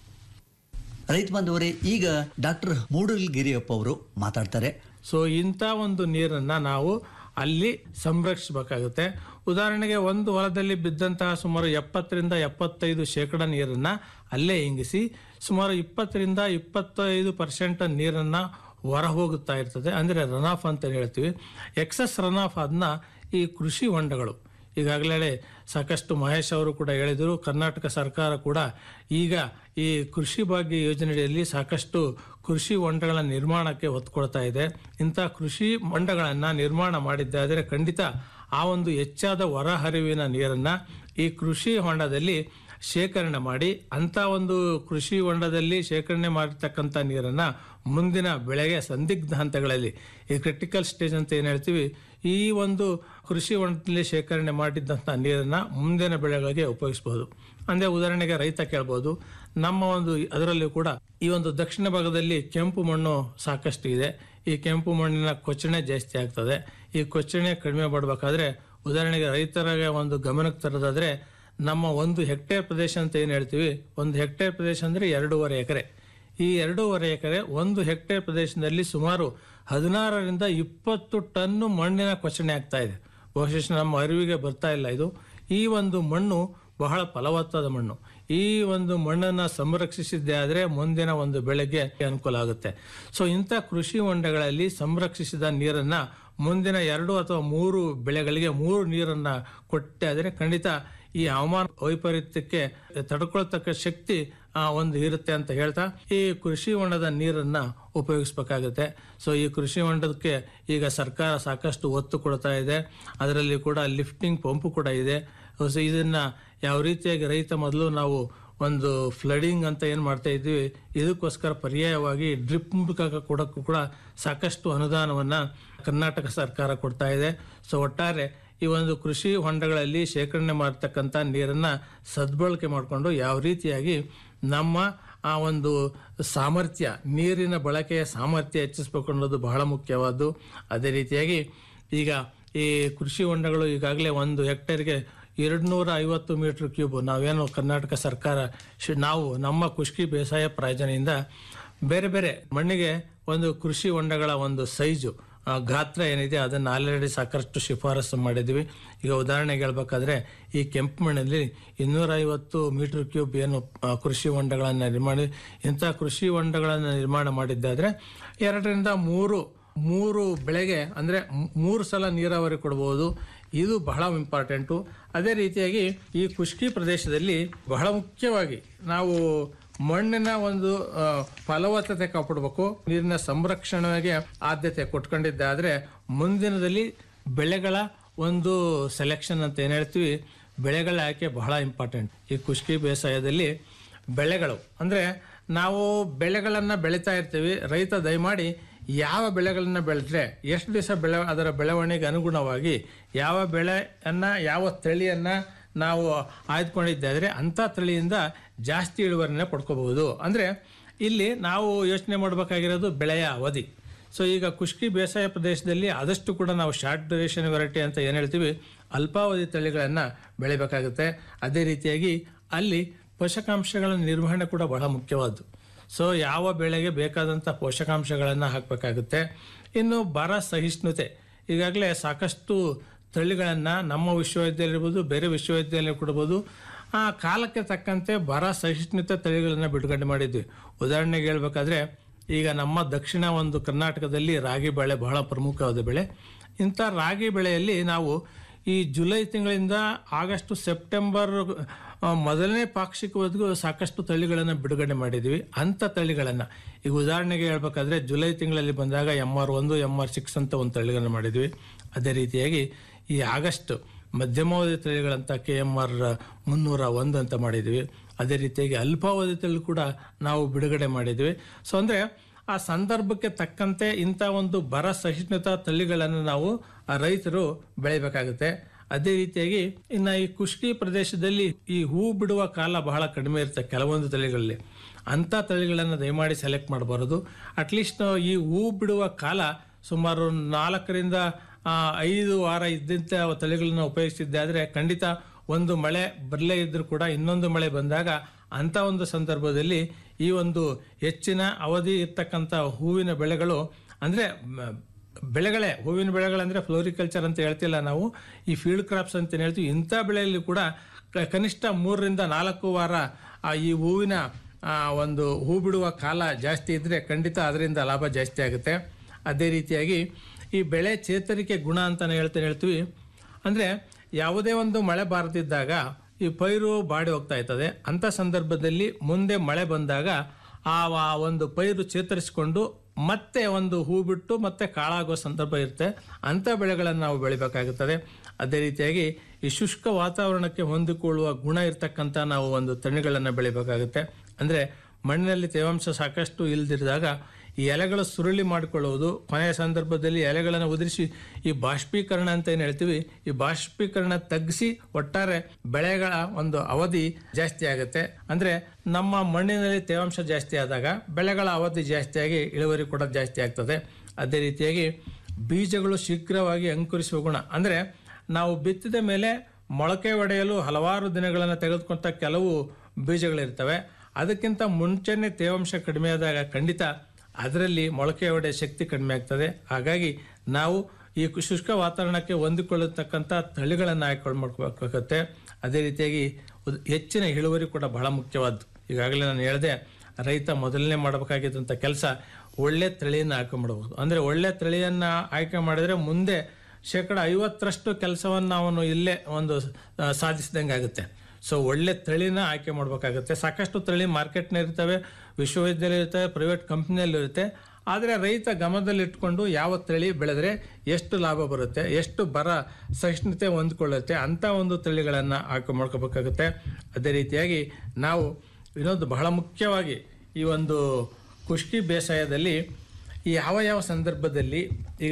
ರೈತ ಬಂಧುವರೇ ಈಗ ಡಾಕ್ಟರ್ ಮೂಡಲ್ಗಿರಿಯಪ್ಪ ಅವರು ಮಾತಾಡ್ತಾರೆ ಸೊ ಇಂಥ ಒಂದು ನೀರನ್ನು ನಾವು ಅಲ್ಲಿ ಸಂರಕ್ಷಿಸಬೇಕಾಗುತ್ತೆ ಉದಾಹರಣೆಗೆ ಒಂದು ಹೊಲದಲ್ಲಿ ಬಿದ್ದಂತಹ ಸುಮಾರು ಎಪ್ಪತ್ತರಿಂದ ಎಪ್ಪತ್ತೈದು ಶೇಕಡ ನೀರನ್ನು ಅಲ್ಲೇ ಇಂಗಿಸಿ ಸುಮಾರು ಇಪ್ಪತ್ತರಿಂದ ಇಪ್ಪತ್ತೈದು ಪರ್ಸೆಂಟ್ ನೀರನ್ನು ಹೊರ ಹೋಗುತ್ತಾ ಇರ್ತದೆ ಅಂದರೆ ರನ್ ಆಫ್ ಅಂತ ಹೇಳ್ತೀವಿ ಎಕ್ಸಸ್ ರನ್ ಆಫ್ ಅದನ್ನ ಈ ಕೃಷಿ ಹೊಂಡಗಳು ಈಗಾಗಲೇ ಸಾಕಷ್ಟು ಮಹೇಶ್ ಅವರು ಕೂಡ ಹೇಳಿದರು ಕರ್ನಾಟಕ ಸರ್ಕಾರ ಕೂಡ ಈಗ ಈ ಕೃಷಿ ಭಾಗ್ಯ ಯೋಜನೆಯಲ್ಲಿ ಸಾಕಷ್ಟು ಕೃಷಿ ಹೊಂಡಗಳ ನಿರ್ಮಾಣಕ್ಕೆ ಒತ್ತು ಕೊಡ್ತಾ ಇದೆ ಇಂಥ ಕೃಷಿ ಹೊಂಡಗಳನ್ನು ನಿರ್ಮಾಣ ಮಾಡಿದ್ದಾದರೆ ಖಂಡಿತ ಆ ಒಂದು ಹೆಚ್ಚಾದ ಹೊರಹರಿವಿನ ನೀರನ್ನು ಈ ಕೃಷಿ ಹೊಂಡದಲ್ಲಿ ಶೇಖರಣೆ ಮಾಡಿ ಅಂಥ ಒಂದು ಕೃಷಿ ಹೊಂಡದಲ್ಲಿ ಶೇಖರಣೆ ಮಾಡಿರ್ತಕ್ಕಂಥ ನೀರನ್ನು ಮುಂದಿನ ಬೆಳೆಗೆ ಸಂದಿಗ್ಧ ಹಂತಗಳಲ್ಲಿ ಈ ಕ್ರಿಟಿಕಲ್ ಸ್ಟೇಜ್ ಅಂತ ಏನು ಹೇಳ್ತೀವಿ ಈ ಒಂದು ಕೃಷಿ ಹೊಂಡದಲ್ಲಿ ಶೇಖರಣೆ ಮಾಡಿದ್ದಂಥ ನೀರನ್ನು ಮುಂದಿನ ಬೆಳೆಗಳಿಗೆ ಉಪಯೋಗಿಸಬಹುದು ಅಂದರೆ ಉದಾಹರಣೆಗೆ ರೈತ ಕೇಳ್ಬೋದು ನಮ್ಮ ಒಂದು ಅದರಲ್ಲೂ ಕೂಡ ಈ ಒಂದು ದಕ್ಷಿಣ ಭಾಗದಲ್ಲಿ ಕೆಂಪು ಮಣ್ಣು ಸಾಕಷ್ಟು ಇದೆ ಈ ಕೆಂಪು ಮಣ್ಣಿನ ಕೊಚ್ಚಣೆ ಜಾಸ್ತಿ ಆಗ್ತದೆ ಈ ಕೊಚ್ಚಣೆ ಕಡಿಮೆ ಮಾಡಬೇಕಾದ್ರೆ ಉದಾಹರಣೆಗೆ ರೈತರಿಗೆ ಒಂದು ಗಮನಕ್ಕೆ ತರೋದಾದ್ರೆ ನಮ್ಮ ಒಂದು ಹೆಕ್ಟೇರ್ ಪ್ರದೇಶ ಅಂತ ಏನು ಹೇಳ್ತೀವಿ ಒಂದು ಹೆಕ್ಟೇರ್ ಪ್ರದೇಶ ಅಂದರೆ ಎರಡೂವರೆ ಎಕರೆ ಈ ಎರಡೂವರೆ ಎಕರೆ ಒಂದು ಹೆಕ್ಟೇರ್ ಪ್ರದೇಶದಲ್ಲಿ ಸುಮಾರು ಹದಿನಾರರಿಂದ ಇಪ್ಪತ್ತು ಟನ್ನು ಮಣ್ಣಿನ ಕೊಚ್ಚಣೆ ಆಗ್ತಾ ಇದೆ ಬಹುಶಃ ನಮ್ಮ ಅರಿವಿಗೆ ಬರ್ತಾ ಇಲ್ಲ ಇದು ಈ ಒಂದು ಮಣ್ಣು ಬಹಳ ಫಲವತ್ತಾದ ಮಣ್ಣು ಈ ಒಂದು ಮಣ್ಣನ್ನು ಸಂರಕ್ಷಿಸಿದ್ದೇ ಆದರೆ ಮುಂದಿನ ಒಂದು ಬೆಳೆಗೆ ಅನುಕೂಲ ಆಗುತ್ತೆ ಸೊ ಇಂಥ ಕೃಷಿ ಹೊಂಡಗಳಲ್ಲಿ ಸಂರಕ್ಷಿಸಿದ ನೀರನ್ನು ಮುಂದಿನ ಎರಡು ಅಥವಾ ಮೂರು ಬೆಳೆಗಳಿಗೆ ಮೂರು ನೀರನ್ನು ಕೊಟ್ಟೆ ಆದರೆ ಖಂಡಿತ ಈ ಹವಾಮಾನ ವೈಪರೀತ್ಯಕ್ಕೆ ತಡ್ಕೊಳ್ತಕ್ಕ ಶಕ್ತಿ ಆ, ಒಂದು ಇರುತ್ತೆ ಅಂತ ಹೇಳ್ತಾ ಈ ಕೃಷಿ ಹೊಂಡದ ನೀರನ್ನ ಉಪಯೋಗಿಸ್ಬೇಕಾಗುತ್ತೆ ಸೊ ಈ ಕೃಷಿ ಹೊಂಡಕ್ಕೆ ಈಗ ಸರ್ಕಾರ ಸಾಕಷ್ಟು ಒತ್ತು ಕೊಡ್ತಾ ಇದೆ ಅದರಲ್ಲಿ ಕೂಡ ಲಿಫ್ಟಿಂಗ್ ಪಂಪ್ ಕೂಡ ಇದೆ ಸೊ ಇದನ್ನ ಯಾವ ರೀತಿಯಾಗಿ ರೈತ ಮೊದಲು ನಾವು ಒಂದು ಫ್ಲಡಿಂಗ್ ಅಂತ ಏನು ಮಾಡ್ತಾ ಇದ್ವಿ ಇದಕ್ಕೋಸ್ಕರ ಪರ್ಯಾಯವಾಗಿ ಡ್ರಿಪ್ ಮೂಲಕ ಕೊಡೋಕ್ಕೂ ಕೂಡ ಸಾಕಷ್ಟು ಅನುದಾನವನ್ನ ಕರ್ನಾಟಕ ಸರ್ಕಾರ ಕೊಡ್ತಾ ಇದೆ ಸೊ ಒಟ್ಟಾರೆ ಈ ಒಂದು ಕೃಷಿ ಹೊಂಡಗಳಲ್ಲಿ ಶೇಖರಣೆ ಮಾಡ್ತಕ್ಕಂಥ ನೀರನ್ನ ಸದ್ಬಳಕೆ ಮಾಡಿಕೊಂಡು ಯಾವ ರೀತಿಯಾಗಿ ನಮ್ಮ ಆ ಒಂದು ಸಾಮರ್ಥ್ಯ ನೀರಿನ ಬಳಕೆಯ ಸಾಮರ್ಥ್ಯ ಹೆಚ್ಚಿಸ್ಬೇಕು ಅನ್ನೋದು ಬಹಳ ಮುಖ್ಯವಾದ್ದು ಅದೇ ರೀತಿಯಾಗಿ ಈಗ ಈ ಕೃಷಿ ಹೊಂಡಗಳು ಈಗಾಗಲೇ ಒಂದು ಹೆಕ್ಟೇರ್ಗೆ ಎರಡುನೂರ ಐವತ್ತು ಮೀಟರ್ ಕ್ಯೂಬ್ ನಾವೇನು ಕರ್ನಾಟಕ ಸರ್ಕಾರ ಶಿ- ನಾವು ನಮ್ಮ ಖುಷ್ಕಿ ಬೇಸಾಯ ಪ್ರಾಯೋಜನೆಯಿಂದ ಬೇರೆ ಬೇರೆ ಮಣ್ಣಿಗೆ ಒಂದು ಕೃಷಿ ಹೊಂಡಗಳ ಒಂದು ಸೈಜು ಆ, ಗಾತ್ರ ಏನಿದೆ ಅದನ್ನು ಆಲ್ರೆಡಿ ಸಾಕಷ್ಟು ಶಿಫಾರಸು ಮಾಡಿದ್ವಿ ಈಗ ಉದಾಹರಣೆಗೆ ಹೇಳ್ಬೇಕಾದ್ರೆ ಈ ಕೆಂಪು ಮಣ್ಣಲ್ಲಿ ಇನ್ನೂರ ಐವತ್ತು ಮೀಟರ್ ಕ್ಯೂಬ್ ಏನು ಆ, ಕೃಷಿ ಹೊಂಡಗಳನ್ನು ನಿರ್ಮಾಣ ಇಂಥ ಕೃಷಿ ಹೊಂಡಗಳನ್ನು ನಿರ್ಮಾಣ ಮಾಡಿದ್ದಾದ್ರೆ ಎರಡರಿಂದ ಮೂರು ಮೂರು ಬೆಳೆಗೆ ಅಂದರೆ ಮೂರು ಸಲ ನೀರಾವರಿ ಕೊಡ್ಬೋದು ಇದು ಬಹಳ ಇಂಪಾರ್ಟೆಂಟು ಅದೇ ರೀತಿಯಾಗಿ ಈ ಖುಷ್ಕಿ ಪ್ರದೇಶದಲ್ಲಿ ಬಹಳ ಮುಖ್ಯವಾಗಿ ನಾವು ಮಣ್ಣಿನ ಒಂದು ಆ, ಫಲವತ್ತತೆ ಕಾಪಾಡಬೇಕು ನೀರಿನ ಸಂರಕ್ಷಣೆಗೆ ಆದ್ಯತೆ ಕೊಟ್ಕೊಂಡಿದ್ದಾದ್ರೆ ಮುಂದಿನದಲ್ಲಿ ಬೆಳೆಗಳ ಒಂದು ಸೆಲೆಕ್ಷನ್ ಅಂತ ಏನು ಹೇಳ್ತೀವಿ ಬೆಳೆಗಳ ಆಯ್ಕೆ ಬಹಳ ಇಂಪಾರ್ಟೆಂಟ್ ಈ ಖುಷ್ಕಿ ಬೇಸಾಯದಲ್ಲಿ ಬೆಳೆಗಳು ಅಂದರೆ ನಾವು ಬೆಳೆಗಳನ್ನು ಬೆಳೀತಾ ಇರ್ತೀವಿ ರೈತ ದಯಮಾಡಿ ಯಾವ ಬೆಳೆಗಳನ್ನ ಬೆಳೆದ್ರೆ ಎಷ್ಟು ದಿವಸ ಬೆಳೆ ಅದರ ಬೆಳವಣಿಗೆ ಅನುಗುಣವಾಗಿ ಯಾವ ಬೆಳೆಯನ್ನು ಯಾವ ತಳಿಯನ್ನು ನಾವು ಆಯ್ದುಕೊಂಡಿದ್ದಾದರೆ ಅಂಥ ತಳಿಯಿಂದ ಜಾಸ್ತಿ ಇಳುವರಿನ ಪಡ್ಕೋಬಹುದು ಅಂದರೆ ಇಲ್ಲಿ ನಾವು ಯೋಚನೆ ಮಾಡಬೇಕಾಗಿರೋದು ಬೆಳೆಯ ಅವಧಿ ಸೊ ಈಗ ಖುಷ್ಕಿ ಬೇಸಾಯ ಪ್ರದೇಶದಲ್ಲಿ ಆದಷ್ಟು ಕೂಡ ನಾವು ಶಾರ್ಟ್ ಡ್ಯೂರೇಷನ್ ವೆರೈಟಿ ಅಂತ ಏನು ಹೇಳ್ತೀವಿ ಅಲ್ಪಾವಧಿ ತಳಿಗಳನ್ನು ಬೆಳಿಬೇಕಾಗುತ್ತೆ ಅದೇ ರೀತಿಯಾಗಿ ಅಲ್ಲಿ ಪೋಷಕಾಂಶಗಳ ನಿರ್ವಹಣೆ ಕೂಡ ಬಹಳ ಮುಖ್ಯವಾದ್ದು ಸೊ ಯಾವ ಬೆಳೆಗೆ ಬೇಕಾದಂಥ ಪೋಷಕಾಂಶಗಳನ್ನು ಹಾಕಬೇಕಾಗುತ್ತೆ ಇನ್ನು ಬರ ಸಹಿಷ್ಣುತೆ ಈಗಾಗಲೇ ಸಾಕಷ್ಟು ತಳಿಗಳನ್ನು ನಮ್ಮ ವಿಶ್ವವಿದ್ಯಾಲಯ ಇರ್ಬೋದು ಬೇರೆ ವಿಶ್ವವಿದ್ಯಾಲಯ ಕೊಡ್ಬೋದು ಆ ಕಾಲಕ್ಕೆ ತಕ್ಕಂತೆ ಬರ ಸಹಿಷ್ಣುತೆ ತಳಿಗಳನ್ನು ಬಿಡುಗಡೆ ಮಾಡಿದ್ವಿ ಉದಾಹರಣೆಗೆ ಹೇಳ್ಬೇಕಾದ್ರೆ ಈಗ ನಮ್ಮ ದಕ್ಷಿಣ ಒಂದು ಕರ್ನಾಟಕದಲ್ಲಿ ರಾಗಿ ಬೆಳೆ ಬಹಳ ಪ್ರಮುಖವಾದ ಬೆಳೆ ಇಂಥ ರಾಗಿ ಬೆಳೆಯಲ್ಲಿ ನಾವು ಈ ಜುಲೈ ತಿಂಗಳಿಂದ ಆಗಸ್ಟ್ ಸೆಪ್ಟೆಂಬರ್ ಆ, ಮೊದಲನೇ ಪಾಕ್ಷಿಕವರೆಗೂ ಸಾಕಷ್ಟು ತಳಿಗಳನ್ನು ಬಿಡುಗಡೆ ಮಾಡಿದ್ವಿ ಅಂಥ ತಳಿಗಳನ್ನು ಈಗ ಉದಾಹರಣೆಗೆ ಹೇಳ್ಬೇಕಾದ್ರೆ ಜುಲೈ ತಿಂಗಳಲ್ಲಿ ಬಂದಾಗ ಎಮ್ ಆರ್ ಒಂದು ಎಮ್ ಆರ್ ಸಿಕ್ಸ್ ಅಂತ ಒಂದು ತಳಿಗಳನ್ನು ಮಾಡಿದ್ವಿ ಅದೇ ರೀತಿಯಾಗಿ ಈ ಆಗಸ್ಟ್ ಮಧ್ಯಮಾವಧಿ ತಳಿಗಳಂತ ಕೆ ಎಮ್ ಆರ್ ಮುನ್ನೂರ ಒಂದು ಅಂತ ಮಾಡಿದ್ವಿ ಅದೇ ರೀತಿಯಾಗಿ ಅಲ್ಪಾವಧಿ ತಳಿ ಕೂಡ ನಾವು ಬಿಡುಗಡೆ ಮಾಡಿದ್ವಿ ಸೊ ಅಂದರೆ ಆ ಸಂದರ್ಭಕ್ಕೆ ತಕ್ಕಂತೆ ಇಂಥ ಒಂದು ಬರ ಸಹಿಷ್ಣುತಾ ತಳಿಗಳನ್ನು ನಾವು ಆ ರೈತರು ಬೆಳಿಬೇಕಾಗುತ್ತೆ ಅದೇ ರೀತಿಯಾಗಿ ಇನ್ನು ಈ ಖುಷ್ಕಿ ಪ್ರದೇಶದಲ್ಲಿ ಈ ಹೂ ಬಿಡುವ ಕಾಲ ಬಹಳ ಕಡಿಮೆ ಇರುತ್ತೆ ಕೆಲವೊಂದು ತಳಿಗಳಲ್ಲಿ ಅಂಥ ತಳಿಗಳನ್ನು ದಯಮಾಡಿ ಸೆಲೆಕ್ಟ್ ಮಾಡಬಾರದು ಅಟ್ಲೀಸ್ಟ್ ಈ ಹೂ ಬಿಡುವ ಕಾಲ ಸುಮಾರು ನಾಲ್ಕರಿಂದ ಆ, ಐದು ವಾರ ಇದ್ದಂಥ ತಳಿಗಳನ್ನ ಉಪಯೋಗಿಸಿದ್ದೆ ಆದರೆ ಖಂಡಿತ ಒಂದು ಮಳೆ ಬರಲೇ ಇದ್ರೂ ಕೂಡ ಇನ್ನೊಂದು ಮಳೆ ಬಂದಾಗ ಅಂಥ ಒಂದು ಸಂದರ್ಭದಲ್ಲಿ ಈ ಒಂದು ಹೆಚ್ಚಿನ ಅವಧಿ ಇರ್ತಕ್ಕಂಥ ಹೂವಿನ ಬೆಳೆಗಳು ಅಂದರೆ ಬೆಳೆಗಳೇ ಹೂವಿನ ಬೆಳೆಗಳಂದರೆ ಫ್ಲೋರಿಕಲ್ಚರ್ ಅಂತ ಹೇಳ್ತಿಲ್ಲ ನಾವು ಈ ಫೀಲ್ಡ್ ಕ್ರಾಪ್ಸ್ ಅಂತ ಏನ್ ಹೇಳ್ತೀವಿ ಇಂಥ ಬೆಳೆಯಲ್ಲಿ ಕೂಡ ಕ- ಕನಿಷ್ಠ ಮೂರರಿಂದ ನಾಲ್ಕು ವಾರ ಆ ಈ ಹೂವಿನ ಆ, ಒಂದು ಹೂ ಬಿಡುವ ಕಾಲ ಜಾಸ್ತಿ ಇದ್ದರೆ ಖಂಡಿತ ಅದರಿಂದ ಲಾಭ ಜಾಸ್ತಿ ಆಗುತ್ತೆ ಅದೇ ರೀತಿಯಾಗಿ ಈ ಬೆಳೆ ಚೇತರಿಕೆ ಗುಣ ಅಂತ ಹೇಳ್ತೇನೆ ಹೇಳ್ತೀವಿ ಅಂದರೆ ಯಾವುದೇ ಒಂದು ಮಳೆ ಬಾರದಿದ್ದಾಗ ಈ ಪೈರು ಬಾಡಿ ಹೋಗ್ತಾ ಇರ್ತದೆ ಅಂಥ ಸಂದರ್ಭದಲ್ಲಿ ಮುಂದೆ ಮಳೆ ಬಂದಾಗ ಆ ವ- ಒಂದು ಪೈರು ಚೇತರಿಸಿಕೊಂಡು ಮತ್ತೆ ಒಂದು ಹೂ ಬಿಟ್ಟು ಮತ್ತೆ ಕಾಳಾಗೋ ಸಂದರ್ಭ ಇರುತ್ತೆ ಅಂಥ ಬೆಳೆಗಳನ್ನು ನಾವು ಬೆಳಿಬೇಕಾಗುತ್ತದೆ ಅದೇ ರೀತಿಯಾಗಿ ಈ ಶುಷ್ಕ ವಾತಾವರಣಕ್ಕೆ ಹೊಂದಿಕೊಳ್ಳುವ ಗುಣ ಇರ್ತಕ್ಕಂಥ ನಾವು ಒಂದು ತಳಿಗಳನ್ನು ಬೆಳಿಬೇಕಾಗುತ್ತೆ ಅಂದರೆ ಮಣ್ಣಿನಲ್ಲಿ ತೇವಾಂಶ ಸಾಕಷ್ಟು ಇಲ್ದಿರಿದಾಗ ಈ ಎಲೆಗಳು ಸುರುಳಿ ಮಾಡಿಕೊಳ್ಳುವುದು ಕೊನೆಯ ಸಂದರ್ಭದಲ್ಲಿ ಎಲೆಗಳನ್ನು ಉದುರಿಸಿ ಈ ಬಾಷ್ಪೀಕರಣ ಅಂತ ಏನು ಹೇಳ್ತೀವಿ ಈ ಬಾಷ್ಪೀಕರಣ ತಗ್ಗಿಸಿ ಒಟ್ಟಾರೆ ಬೆಳೆಗಳ ಒಂದು ಅವಧಿ ಜಾಸ್ತಿ ಆಗುತ್ತೆ ಅಂದರೆ ನಮ್ಮ ಮಣ್ಣಿನಲ್ಲಿ ತೇವಾಂಶ ಜಾಸ್ತಿ ಆದಾಗ ಬೆಳೆಗಳ ಅವಧಿ ಜಾಸ್ತಿಯಾಗಿ ಇಳುವರಿ ಕೂಡ ಜಾಸ್ತಿ ಆಗ್ತದೆ ಅದೇ ರೀತಿಯಾಗಿ ಬೀಜಗಳು ಶೀಘ್ರವಾಗಿ ಅಂಕುರಿಸುವ ಗುಣ ಅಂದರೆ ನಾವು ಬಿತ್ತಿದ ಮೇಲೆ ಮೊಳಕೆ ಒಡೆಯಲು ಹಲವಾರು ದಿನಗಳನ್ನು ತೆಗೆದುಕೊಂತ ಕೆಲವು ಬೀಜಗಳಿರ್ತವೆ ಅದಕ್ಕಿಂತ ಮುಂಚೆನೇ ತೇವಾಂಶ ಕಡಿಮೆ ಆದಾಗ ಖಂಡಿತ ಅದರಲ್ಲಿ ಮೊಳಕೆ ಒಡೆಯ ಶಕ್ತಿ ಕಡಿಮೆ ಆಗ್ತದೆ ಹಾಗಾಗಿ ನಾವು ಈ ಶುಷ್ಕ ವಾತಾವರಣಕ್ಕೆ ಹೊಂದಿಕೊಳ್ಳತಕ್ಕಂಥ ತಳಿಗಳನ್ನು ಆಯ್ಕೆ ಮಾಡ್ಕೋಬೇಕಾಗತ್ತೆ ಅದೇ ರೀತಿಯಾಗಿ ಉದ್- ಹೆಚ್ಚಿನ ಇಳುವರಿ ಕೂಡ ಬಹಳ ಮುಖ್ಯವಾದ್ದು ಈಗಾಗಲೇ ನಾನು ಹೇಳಿದೆ ರೈತ ಮೊದಲನೇ ಮಾಡಬೇಕಾಗಿದ್ದಂಥ ಕೆಲಸ ಒಳ್ಳೆ ತಳಿಯನ್ನು ಆಯ್ಕೆ ಮಾಡಬಹುದು ಅಂದರೆ ಒಳ್ಳೆ ತಳಿಯನ್ನು ಆಯ್ಕೆ ಮಾಡಿದರೆ ಮುಂದೆ ಶೇಕಡ ಐವತ್ತರಷ್ಟು ಕೆಲಸವನ್ನು ಅವನು ಇಲ್ಲೇ ಒಂದು ಆ, ಸಾಧಿಸಿದಂಗೆ ಆಗುತ್ತೆ ಸೊ ಒಳ್ಳೆ ತಳಿನ ಆಯ್ಕೆ ಮಾಡಬೇಕಾಗುತ್ತೆ ಸಾಕಷ್ಟು ತಳಿ ಮಾರ್ಕೆಟ್ನ ಇರ್ತವೆ ವಿಶ್ವವಿದ್ಯಾಲಯ ಇರ್ತವೆ ಪ್ರೈವೇಟ್ ಕಂಪ್ನಿಯಲ್ಲಿ ಇರುತ್ತೆ ಆದರೆ ರೈತ ಗಮನದಲ್ಲಿಟ್ಕೊಂಡು ಯಾವ ತಳಿ ಬೆಳೆದ್ರೆ ಎಷ್ಟು ಲಾಭ ಬರುತ್ತೆ ಎಷ್ಟು ಬರ ಸಹಿಷ್ಣುತೆ ಹೊಂದ್ಕೊಳ್ಳುತ್ತೆ ಅಂಥ ಒಂದು ತಳಿಗಳನ್ನು ಆಯ್ಕೆ ಮಾಡ್ಕೋಬೇಕಾಗುತ್ತೆ ಅದೇ ರೀತಿಯಾಗಿ ನಾವು ಇನ್ನೊಂದು ಬಹಳ ಮುಖ್ಯವಾಗಿ ಈ ಒಂದು ಕುಷ್ಕಿ ಬೇಸಾಯದಲ್ಲಿ ಯಾವ ಯಾವ ಸಂದರ್ಭದಲ್ಲಿ ಈಗ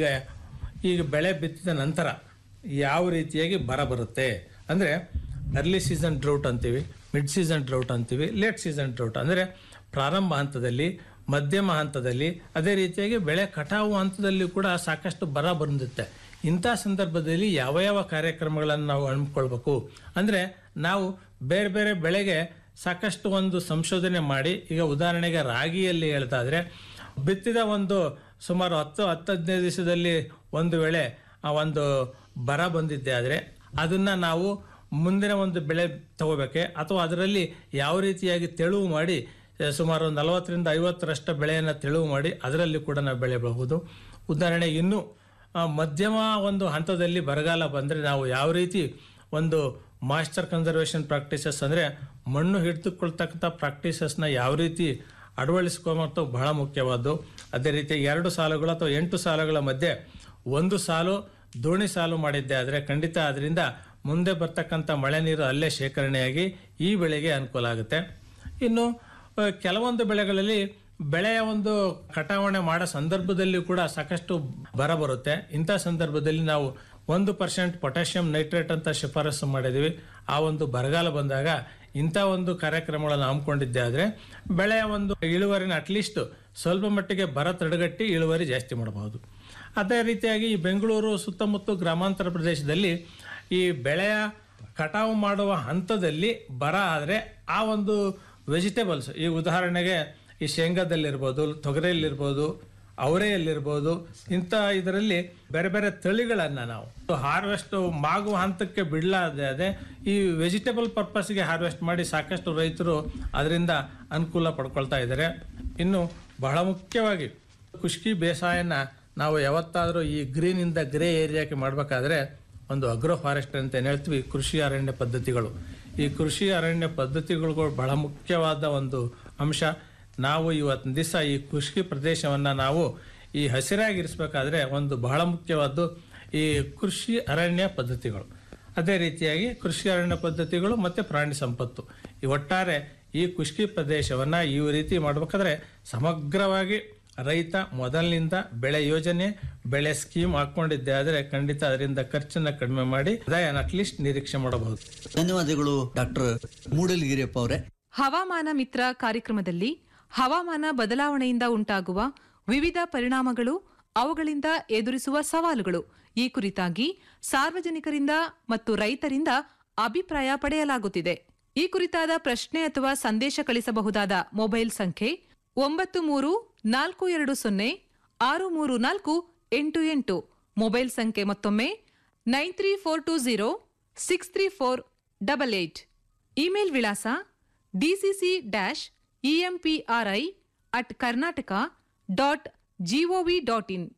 ಈಗ ಬೆಳೆ ಬಿತ್ತಿದ ನಂತರ ಯಾವ ರೀತಿಯಾಗಿ ಬರ ಬರುತ್ತೆ ಅಂದರೆ ಅರ್ಲಿ ಸೀಸನ್ ಡ್ರೌಟ್ ಅಂತೀವಿ ಮಿಡ್ ಸೀಸನ್ ಡ್ರೌಟ್ ಅಂತೀವಿ ಲೇಟ್ ಸೀಸನ್ ಡ್ರೌಟ್ ಅಂದರೆ ಪ್ರಾರಂಭ ಹಂತದಲ್ಲಿ ಮಧ್ಯಮ ಹಂತದಲ್ಲಿ ಅದೇ ರೀತಿಯಾಗಿ ಬೆಳೆ ಕಟಾವು ಹಂತದಲ್ಲಿ ಕೂಡ ಸಾಕಷ್ಟು ಬರ ಬಂದಿರುತ್ತೆ ಇಂಥ ಸಂದರ್ಭದಲ್ಲಿ ಯಾವ ಯಾವ ಕಾರ್ಯಕ್ರಮಗಳನ್ನು ನಾವು ಹಮ್ಮಿಕೊಳ್ಬೇಕು ಅಂದರೆ ನಾವು ಬೇರೆ ಬೇರೆ ಬೆಳೆಗೆ ಸಾಕಷ್ಟು ಒಂದು ಸಂಶೋಧನೆ ಮಾಡಿ ಈಗ ಉದಾಹರಣೆಗೆ ರಾಗಿಯಲ್ಲಿ ಹೇಳ್ತಾದ್ರೆ ಬಿತ್ತಿದ ಒಂದು ಸುಮಾರು ಹತ್ತು ಹತ್ತು ಹದಿನೈದು ದಿವಸದಲ್ಲಿ ಒಂದು ವೇಳೆ ಆ ಒಂದು ಬರ ಬಂದಿದ್ದೆ ಆದರೆ ಅದನ್ನು ನಾವು ಮುಂದಿನ ಒಂದು ಬೆಳೆ ತಗೋಬೇಕೆ ಅಥವಾ ಅದರಲ್ಲಿ ಯಾವ ರೀತಿಯಾಗಿ ತೆಳುವು ಮಾಡಿ ಆ, ಸುಮಾರು ನಲವತ್ತರಿಂದ ಐವತ್ತರಷ್ಟು ಬೆಳೆಯನ್ನು ತೆಳುವು ಮಾಡಿ ಅದರಲ್ಲಿ ಕೂಡ ನಾವು ಬೆಳೆಯಬಹುದು ಉದಾಹರಣೆ ಇನ್ನು ಆ, ಮಧ್ಯಮ ಒಂದು ಹಂತದಲ್ಲಿ ಬರಗಾಲ ಬಂದರೆ ನಾವು ಯಾವ ರೀತಿ ಒಂದು ಮಾಸ್ಟರ್ ಕನ್ಸರ್ವೇಷನ್ ಪ್ರಾಕ್ಟೀಸಸ್ ಅಂದರೆ ಮಣ್ಣು ಹಿಡಿದುಕೊಳ್ತಕ್ಕಂಥ ಪ್ರಾಕ್ಟೀಸಸ್ನ ಯಾವ ರೀತಿ ಅಳವಡಿಸ್ಕೊಂಬತ್ತು ಬಹಳ ಮುಖ್ಯವಾದ್ದು ಅದೇ ರೀತಿ ಎರಡು ಸಾಲುಗಳು ಅಥವಾ ಎಂಟು ಸಾಲುಗಳ ಮಧ್ಯೆ ಒಂದು ಸಾಲು ದೋಣಿ ಸಾಲು ಮಾಡಿದ್ದೆ ಆದರೆ ಖಂಡಿತ ಅದರಿಂದ ಮುಂದೆ ಬರ್ತಕ್ಕಂಥ ಮಳೆ ನೀರು ಅಲ್ಲೇ ಶೇಖರಣೆಯಾಗಿ ಈ ಬೆಳೆಗೆ ಅನುಕೂಲ ಆಗುತ್ತೆ ಇನ್ನು ಆ, ಕೆಲವೊಂದು ಬೆಳೆಗಳಲ್ಲಿ ಬೆಳೆಯ ಒಂದು ಕಟಾವಣೆ ಮಾಡೋ ಸಂದರ್ಭದಲ್ಲಿ ಕೂಡ ಸಾಕಷ್ಟು ಬರ ಬರುತ್ತೆ ಇಂಥ ಸಂದರ್ಭದಲ್ಲಿ ನಾವು ಒಂದು ಪರ್ಸೆಂಟ್ ಪೊಟ್ಯಾಷಿಯಂ ನೈಟ್ರೇಟ್ ಅಂತ ಶಿಫಾರಸು ಮಾಡಿದ್ದೀವಿ ಆ ಒಂದು ಬರಗಾಲ ಬಂದಾಗ ಇಂಥ ಒಂದು ಕಾರ್ಯಕ್ರಮಗಳನ್ನು ಹಮ್ಮಿಕೊಂಡಿದ್ದೆ ಆದರೆ ಬೆಳೆಯ ಒಂದು ಇಳುವರಿನ ಅಟ್ಲೀಸ್ಟ್ ಸ್ವಲ್ಪ ಮಟ್ಟಿಗೆ ಬರ ತಡೆಗಟ್ಟಿ ಇಳುವರಿ ಜಾಸ್ತಿ ಮಾಡಬಹುದು ಅದೇ ರೀತಿಯಾಗಿ ಈ ಬೆಂಗಳೂರು ಸುತ್ತಮುತ್ತ ಗ್ರಾಮಾಂತರ ಪ್ರದೇಶದಲ್ಲಿ ಈ ಬೆಳೆಯ ಕಟಾವು ಮಾಡುವ ಹಂತದಲ್ಲಿ ಬರ ಆದರೆ ಆ ಒಂದು ವೆಜಿಟೇಬಲ್ಸ್ ಈ ಉದಾಹರಣೆಗೆ ಈ ಶೇಂಗಾದಲ್ಲಿರ್ಬೋದು ತೊಗರಿಯಲ್ಲಿರ್ಬೋದು ಅವರೆಯಲ್ಲಿರ್ಬೋದು ಇಂಥ ಇದರಲ್ಲಿ ಬೇರೆ ಬೇರೆ ತಳಿಗಳನ್ನು ನಾವು ಹಾರ್ವೆಸ್ಟ್ ಮಾಗುವ ಹಂತಕ್ಕೆ ಬಿಡಲಾದೆ ಅದೇ ಈ ವೆಜಿಟೇಬಲ್ ಪರ್ಪಸ್ಗೆ ಹಾರ್ವೆಸ್ಟ್ ಮಾಡಿ ಸಾಕಷ್ಟು ರೈತರು ಅದರಿಂದ ಅನುಕೂಲ ಪಡ್ಕೊಳ್ತಾ ಇದ್ದಾರೆ ಇನ್ನು ಬಹಳ ಮುಖ್ಯವಾಗಿ ಖುಷ್ಕಿ ಬೇಸಾಯನ ನಾವು ಯಾವತ್ತಾದರೂ ಈ ಗ್ರೀನಿಂದ ಗ್ರೇ ಏರಿಯಾಕ್ಕೆ ಮಾಡಬೇಕಾದ್ರೆ ಒಂದು ಅಗ್ರೋ ಫಾರೆಸ್ಟ್ ಅಂತ ಏನು ಹೇಳ್ತೀವಿ ಕೃಷಿ ಅರಣ್ಯ ಪದ್ಧತಿಗಳು ಈ ಕೃಷಿ ಅರಣ್ಯ ಪದ್ಧತಿಗಳು ಬಹಳ ಮುಖ್ಯವಾದ ಒಂದು ಅಂಶ ನಾವು ಇವತ್ತಿನ ದಿವಸ ಈ ಕೃಷಿ ಪ್ರದೇಶವನ್ನು ನಾವು ಈ ಹಸಿರಾಗಿರಿಸಬೇಕಾದ್ರೆ ಒಂದು ಬಹಳ ಮುಖ್ಯವಾದ್ದು ಈ ಕೃಷಿ ಅರಣ್ಯ ಪದ್ಧತಿಗಳು ಅದೇ ರೀತಿಯಾಗಿ ಕೃಷಿ ಅರಣ್ಯ ಪದ್ಧತಿಗಳು ಮತ್ತು ಪ್ರಾಣಿ ಸಂಪತ್ತು ಈ ಒಟ್ಟಾರೆ ಈ ಕೃಷಿ ಪ್ರದೇಶವನ್ನು ಈ ರೀತಿ ಮಾಡಬೇಕಾದ್ರೆ ಸಮಗ್ರವಾಗಿ ರೈತ ಮೊದಲಿನಿಂದ ಬೆಳೆ ಯೋಜನೆ ಬೆಳೆ ಸ್ಕೀಮ್ ಹಾಕೊಂಡಿದ್ದೆ ಆದರೆ ಖಂಡಿತ ಅದರಿಂದ ಖರ್ಚನ್ನ ಕಡಿಮೆ ಮಾಡಿ ಆದಾಯನ ಅಟ್ಲೀಸ್ಟ್ ನಿರೀಕ್ಷೆ ಮಾಡಬಹುದು ಧನ್ಯವಾದಗಳು ಡಾಕ್ಟರ್ ಮೂಡಲಗಿರಿಯಪ್ಪ ಅವರೇ ಹವಾಮಾನ ಮಿತ್ರ ಕಾರ್ಯಕ್ರಮದಲ್ಲಿ ಹವಾಮಾನ ಬದಲಾವಣೆಯಿಂದ ಉಂಟಾಗುವ ವಿವಿಧ ಪರಿಣಾಮಗಳು ಅವುಗಳಿಂದ ಎದುರಿಸುವ ಸವಾಲುಗಳು ಈ ಕುರಿತಾಗಿ ಸಾರ್ವಜನಿಕರಿಂದ ಮತ್ತು ರೈತರಿಂದ ಅಭಿಪ್ರಾಯ ಪಡೆಯಲಾಗುತ್ತಿದೆ ಈ ಕುರಿತಾದ ಪ್ರಶ್ನೆ ಅಥವಾ ಸಂದೇಶ ಕಳಿಸಬಹುದಾದ ಮೊಬೈಲ್ ಸಂಖ್ಯೆ ಒಂಬತ್ತು ಮೂರು ನಾಲ್ಕು ಎರಡು ಸೊನ್ನೆ ಆರು ಮೂರು ನಾಲ್ಕು ಎಂಟು ಎಂಟು ಮೊಬೈಲ್ ಸಂಖ್ಯೆ ಮತ್ತೊಮ್ಮೆ nine three four two zero six three four double eight email ವಿಳಾಸ DCC dash EMPRI at Karnataka dot GOV dot in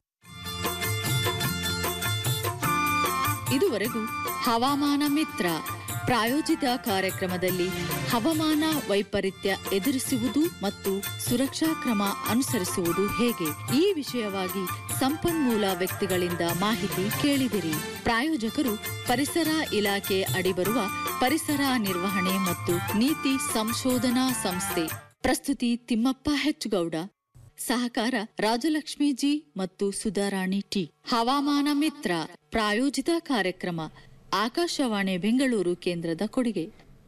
ಇದುವರೆಗೂ ಹವಾಮಾನ ಮಿತ್ರ ಪ್ರಾಯೋಜಿತ ಕಾರ್ಯಕ್ರಮದಲ್ಲಿ ಹವಾಮಾನ ವೈಪರೀತ್ಯ ಎದುರಿಸುವುದು ಮತ್ತು ಸುರಕ್ಷಾ ಕ್ರಮ ಅನುಸರಿಸುವುದು ಹೇಗೆ ಈ ವಿಷಯವಾಗಿ ಸಂಪನ್ಮೂಲ ವ್ಯಕ್ತಿಗಳಿಂದ ಮಾಹಿತಿ ಕೇಳಿದಿರಿ ಪ್ರಾಯೋಜಕರು ಪರಿಸರ ಇಲಾಖೆ ಅಡಿಬರುವ ಪರಿಸರ ನಿರ್ವಹಣೆ ಮತ್ತು ನೀತಿ ಸಂಶೋಧನಾ ಸಂಸ್ಥೆ ಪ್ರಸ್ತುತಿ ತಿಮ್ಮಪ್ಪ ಹೆಚ್ಚುಗೌಡ ಸಹಕಾರ ರಾಜಲಕ್ಷ್ಮಿ ಜಿ ಮತ್ತು ಸುಧಾರಾಣಿ ಟಿ ಹವಾಮಾನ ಮಿತ್ರ ಪ್ರಾಯೋಜಿತ ಕಾರ್ಯಕ್ರಮ ಆಕಾಶವಾಣಿ ಬೆಂಗಳೂರು ಕೇಂದ್ರದ ಕೊಡುಗೆ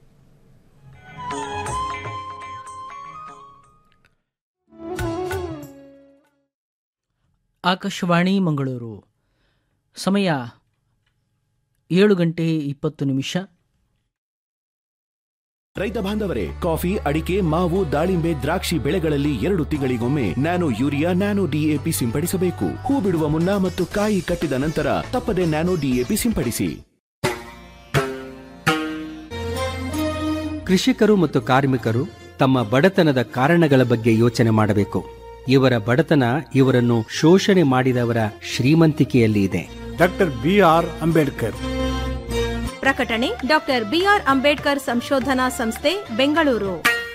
ಆಕಾಶವಾಣಿ ಮಂಗಳೂರು ಸಮಯ ಏಳು ಗಂಟೆ ಇಪ್ಪತ್ತು ನಿಮಿಷ ರೈತ ಬಾಂಧವರೇ ಕಾಫಿ ಅಡಿಕೆ ಮಾವು ದಾಳಿಂಬೆ ದ್ರಾಕ್ಷಿ ಬೆಳೆಗಳಲ್ಲಿ ಎರಡು ತಿಂಗಳಿಗೊಮ್ಮೆ ನ್ಯಾನೋ ಯೂರಿಯಾ ನ್ಯಾನೋ ಡಿಎಪಿ ಸಿಂಪಡಿಸಬೇಕು ಹೂ ಬಿಡುವ ಮುನ್ನ ಮತ್ತು ಕಾಯಿ ಕಟ್ಟಿದ ನಂತರ ತಪ್ಪದೆ ನ್ಯಾನೋ ಡಿಎಪಿ ಸಿಂಪಡಿಸಿ ಕೃಷಿಕರು ಮತ್ತು ಕಾರ್ಮಿಕರು ತಮ್ಮ ಬಡತನದ ಕಾರಣಗಳ ಬಗ್ಗೆ ಯೋಚನೆ ಮಾಡಬೇಕು ಇವರ ಬಡತನ ಇವರನ್ನು ಶೋಷಣೆ ಮಾಡಿದವರ ಶ್ರೀಮಂತಿಕೆಯಲ್ಲಿ ಇದೆ ಡಾಕ್ಟರ್ ಬಿ ಆರ್ ಅಂಬೇಡ್ಕರ್ ಪ್ರಕಟಣೆ ಡಾಕ್ಟರ್ ಬಿಆರ್ ಅಂಬೇಡ್ಕರ್ ಸಂಶೋಧನಾ ಸಂಸ್ಥೆ ಬೆಂಗಳೂರು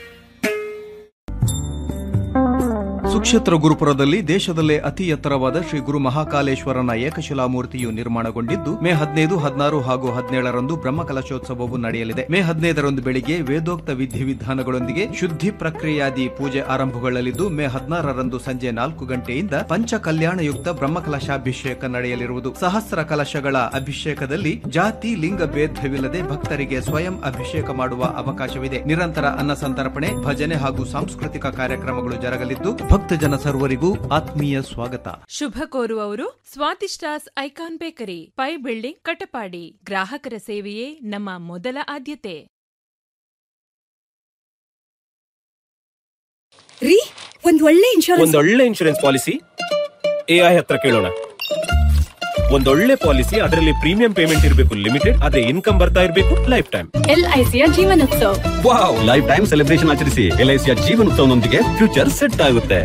ಸುಕ್ಷೇತ್ರ ಗುರುಪುರದಲ್ಲಿ ದೇಶದಲ್ಲೇ ಅತಿ ಎತ್ತರವಾದ ಶ್ರೀ ಗುರು ಮಹಾಕಾಲೇಶ್ವರನ ಏಕಶಿಲಾ ಮೂರ್ತಿಯು ನಿರ್ಮಾಣಗೊಂಡಿದ್ದು ಮೇ ಹದಿನೈದು ಹದಿನಾರು ಹಾಗೂ ಹದಿನೇಳರಂದು ಬ್ರಹ್ಮಕಲಶೋತ್ಸವವು ನಡೆಯಲಿದೆ ಮೇ ಹದಿನೈದರಂದು ಬೆಳಿಗ್ಗೆ ವೇದೋಕ್ತ ವಿಧಿವಿಧಾನಗಳೊಂದಿಗೆ ಶುದ್ಧಿ ಪ್ರಕ್ರಿಯಾದಿ ಪೂಜೆ ಆರಂಭಗೊಳ್ಳಲಿದ್ದು ಮೇ ಹದಿನಾರರಂದು ಸಂಜೆ ನಾಲ್ಕು ಗಂಟೆಯಿಂದ ಪಂಚ ಕಲ್ಯಾಣಯುಕ್ತ ಬ್ರಹ್ಮಕಲಶಾಭಿಷೇಕ ನಡೆಯಲಿರುವುದು ಸಹಸ್ರ ಕಲಶಗಳ ಅಭಿಷೇಕದಲ್ಲಿ ಜಾತಿ ಲಿಂಗ ಭೇದವಿಲ್ಲದೆ ಭಕ್ತರಿಗೆ ಸ್ವಯಂ ಅಭಿಷೇಕ ಮಾಡುವ ಅವಕಾಶವಿದೆ ನಿರಂತರ ಅನ್ನ ಸಂತರ್ಪಣೆ ಭಜನೆ ಹಾಗೂ ಸಾಂಸ್ಕೃತಿಕ ಕಾರ್ಯಕ್ರಮಗಳು ಜರಗಲಿದ್ದು ಭಕ್ತಜನ ಸರ್ವರಿಗೂ ಆತ್ಮೀಯ ಸ್ವಾಗತ ಶುಭ ಕೋರುವವರು Swadishtas icon bakery Pai building Katapadi ಗ್ರಾಹಕರ ಸೇವೆಯೇ ನಮ್ಮ ಮೊದಲ ಆದ್ಯತೆ ರೀ ಒಂದ್ ಒಳ್ಳೆ ಇನ್ಶೂರೆನ್ಸ್ ಒಂದೊಳ್ಳೆ ಇನ್ಶೂರೆನ್ಸ್ ಪಾಲಿಸಿ ಎಐ ಹತ್ರ ಕೇಳೋಣ ಒಂದೊಳ್ಳೆ ಪಾಲಿಸಿ ಅದರಲ್ಲಿ ಪ್ರೀಮಿಯಂ ಪೇಮೆಂಟ್ ಇರಬೇಕು ಲಿಮಿಟೆಡ್ ಅದೇ ಇನ್ಕಮ್ ಬರ್ತಾ ಇರಬೇಕು ಲೈಫ್ ಟೈಮ್ ಎಲ್ಐಸಿಯ ಜೀವನೋತ್ಸವ ವಾವ್ ಲೈಫ್ ಟೈಮ್ ಸೆಲೆಬ್ರೇಷನ್ ಆಚರಿಸಿ ಎಲ್ಐಸಿಯ ಜೀವನೋತ್ಸವನೊಂದಿಗೆ ಫ್ಯೂಚರ್ ಸೆಟ್ ಆಗುತ್ತೆ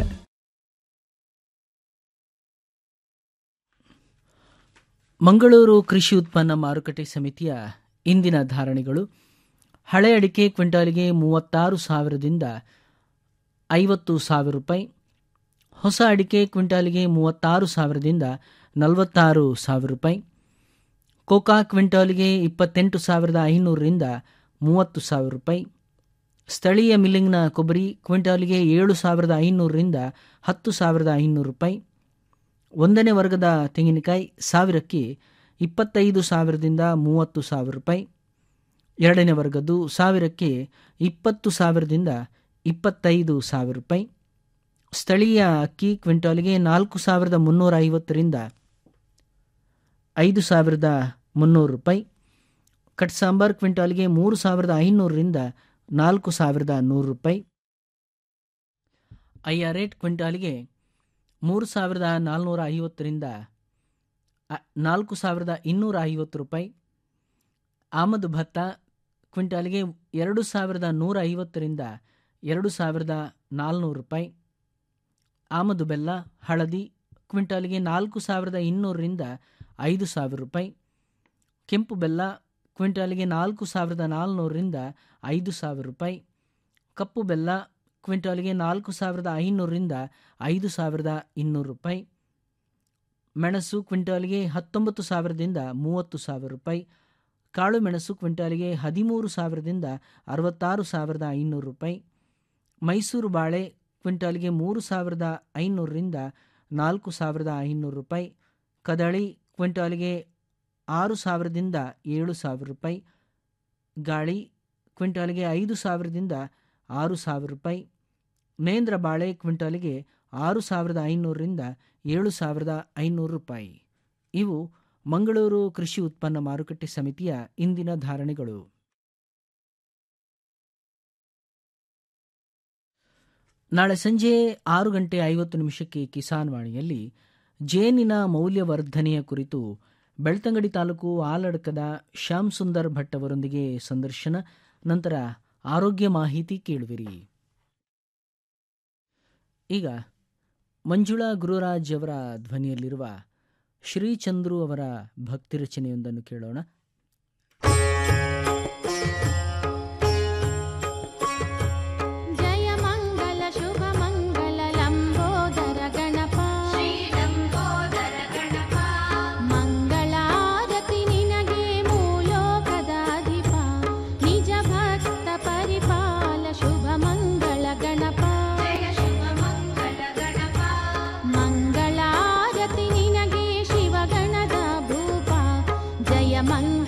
ಮಂಗಳೂರು ಕೃಷಿ ಉತ್ಪನ್ನ ಮಾರುಕಟ್ಟೆ ಸಮಿತಿಯ ಇಂದಿನ ಧಾರಣೆಗಳು ಹಳೆ ಅಡಿಕೆ ಕ್ವಿಂಟಾಲಿಗೆ ಮೂವತ್ತಾರು ಸಾವಿರದಿಂದ ಐವತ್ತು ಸಾವಿರ ರೂಪಾಯಿ ಹೊಸ ಅಡಿಕೆ ಕ್ವಿಂಟಾಲಿಗೆ ಮೂವತ್ತಾರು ಸಾವಿರದಿಂದ ನಲವತ್ತಾರು ಸಾವಿರ ರೂಪಾಯಿ ಕೋಕಾ ಕ್ವಿಂಟಾಲಿಗೆ ಇಪ್ಪತ್ತೆಂಟು ಸಾವಿರದ ಐನೂರರಿಂದ ಮೂವತ್ತು ಸಾವಿರ ರೂಪಾಯಿ ಸ್ಥಳೀಯ ಮಿಲ್ಲಿಂಗ್ನ ಕೊಬ್ಬರಿ ಕ್ವಿಂಟಾಲಿಗೆ ಏಳು ಸಾವಿರದ ಐನೂರರಿಂದ ಹತ್ತು ಸಾವಿರದ ಐನೂರು ರೂಪಾಯಿ ಒಂದನೇ ವರ್ಗದ ತೆಂಗಿನಕಾಯಿ ಸಾವಿರಕ್ಕೆ ಇಪ್ಪತ್ತೈದು ಸಾವಿರದಿಂದ ಮೂವತ್ತು ಸಾವಿರ ರೂಪಾಯಿ ಎರಡನೇ ವರ್ಗದ್ದು ಸಾವಿರಕ್ಕೆ ಇಪ್ಪತ್ತು ಸಾವಿರದಿಂದ ಇಪ್ಪತ್ತೈದು ಸಾವಿರ ರೂಪಾಯಿ ಸ್ಥಳೀಯ ಅಕ್ಕಿ ಕ್ವಿಂಟಾಲಿಗೆ ನಾಲ್ಕು ಸಾವಿರದ ಮುನ್ನೂರ ಐವತ್ತರಿಂದ ಐದು ಸಾವಿರದ ಮುನ್ನೂರು ರೂಪಾಯಿ ಕಟ್ ಸಾಂಬಾರ್ ಕ್ವಿಂಟಾಲ್ಗೆ ಮೂರು ಸಾವಿರದ ಐನೂರರಿಂದ ನಾಲ್ಕು ಸಾವಿರದ ನೂರು ರೂಪಾಯಿ ಐ ಆರ್ ರೇಟ್ ಕ್ವಿಂಟಾಲ್ಗೆ ಮೂರು ಸಾವಿರದ ನಾಲ್ನೂರ ಐವತ್ತರಿಂದ ಅ- ನಾಲ್ಕು ಸಾವಿರದ ಇನ್ನೂರ ಐವತ್ತು ರೂಪಾಯಿ ಆಮದು ಭತ್ತ ಕ್ವಿಂಟಾಲ್ಗೆ ಎರಡು ಸಾವಿರದ ನೂರ ಐವತ್ತರಿಂದ ಎರಡು ಸಾವಿರದ ನಾಲ್ನೂರು ರೂಪಾಯಿ ಆಮದು ಬೆಲ್ಲ ಹಳದಿ ಕ್ವಿಂಟಾಲ್ಗೆ ನಾಲ್ಕು ಸಾವಿರದ ಇನ್ನೂರರಿಂದ ಐದು ಸಾವಿರ ರೂಪಾಯಿ ಕೆಂಪು ಬೆಲ್ಲ ಕ್ವಿಂಟಾಲ್ಗೆ ನಾಲ್ಕು ಸಾವಿರದ ನಾಲ್ನೂರರಿಂದ ಐದು ಸಾವಿರ ರೂಪಾಯಿ ಕಪ್ಪು ಬೆಲ್ಲ ಕ್ವಿಂಟಾಲ್ಗೆ ನಾಲ್ಕು ಸಾವಿರದ ಐನೂರರಿಂದ ಐದು ಸಾವಿರದ ಇನ್ನೂರು ರೂಪಾಯಿ ಮೆಣಸು ಕ್ವಿಂಟಾಲ್ಗೆ ಹತ್ತೊಂಬತ್ತು ಸಾವಿರದಿಂದ ಮೂವತ್ತು ಸಾವಿರ ರೂಪಾಯಿ ಕಾಳು ಮೆಣಸು ಕ್ವಿಂಟಾಲ್ಗೆ ಹದಿಮೂರು ಸಾವಿರದಿಂದ ಅರವತ್ತಾರು ಸಾವಿರದ ಐನೂರು ರೂಪಾಯಿ ಮೈಸೂರು ಬಾಳೆ ಕ್ವಿಂಟಾಲ್ಗೆ ಮೂರು ಸಾವಿರದ ಐನೂರರಿಂದ ನಾಲ್ಕು ಸಾವಿರದ ಐನೂರು ರೂಪಾಯಿ ಕದಳಿ ಕ್ವಿಂಟಾಲ್ಗೆ ಆರು ಸಾವಿರದಿಂದ ಏಳು ಸಾವಿರ ರೂಪಾಯಿ ಗಾಳಿ ಕ್ವಿಂಟಾಲ್ಗೆ ಐದು ಸಾವಿರದಿಂದ ಆರು ಸಾವಿರ ರೂಪಾಯಿ ನೇಂದ್ರ ಬಾಳೆ ಕ್ವಿಂಟಾಲಿಗೆ ಆರು ಸಾವಿರದ ಐನೂರರಿಂದ ಏಳು ಸಾವಿರದ ಐನೂರು ರೂಪಾಯಿ ಇವು ಮಂಗಳೂರು ಕೃಷಿ ಉತ್ಪನ್ನ ಮಾರುಕಟ್ಟೆ ಸಮಿತಿಯ ಇಂದಿನ ಧಾರಣೆಗಳು ನಾಳೆ ಸಂಜೆ ಆರು ಗಂಟೆ ಐವತ್ತು ನಿಮಿಷಕ್ಕೆ ಕಿಸಾನ್ ವಾಣಿಯಲ್ಲಿ ಜೇನಿನ ಮೌಲ್ಯವರ್ಧನೆಯ ಕುರಿತು ಬೆಳ್ತಂಗಡಿ ತಾಲೂಕು ಆಲಡ್ಕದ ಶ್ಯಾಮ್ ಸುಂದರ್ ಭಟ್ ಅವರೊಂದಿಗೆ ಸಂದರ್ಶನ ನಂತರ ಆರೋಗ್ಯ ಮಾಹಿತಿ ಕೇಳುವಿರಿ ಈಗ ಮಂಜುಳಾ ಗುರುರಾಜ್ ಅವರ ಧ್ವನಿಯಲ್ಲಿರುವ ಶ್ರೀಚಂದ್ರು ಅವರ ಭಕ್ತಿ ರಚನೆಯೊಂದನ್ನು ಕೇಳೋಣ ಜಯ ಮಂಗಲ ಶುಭ ಮಂಗಲ ಲಂಬೋದರ ಗಣಪ ಮಂಗಳಾರತಿ ನಿನಗೆ ಮೂಲೋಕದ ಅಧಿಪ ನಿಜ ಭಕ್ತ ಪರಿಪಾಲ ಶುಭ ಮಂಗಳ ಗಣಪ ಮಂಗಳಾರತಿ ನಿನಗೆ ಶಿವಗಣದ ಭೂಪ ಜಯ ಮಂಗಳ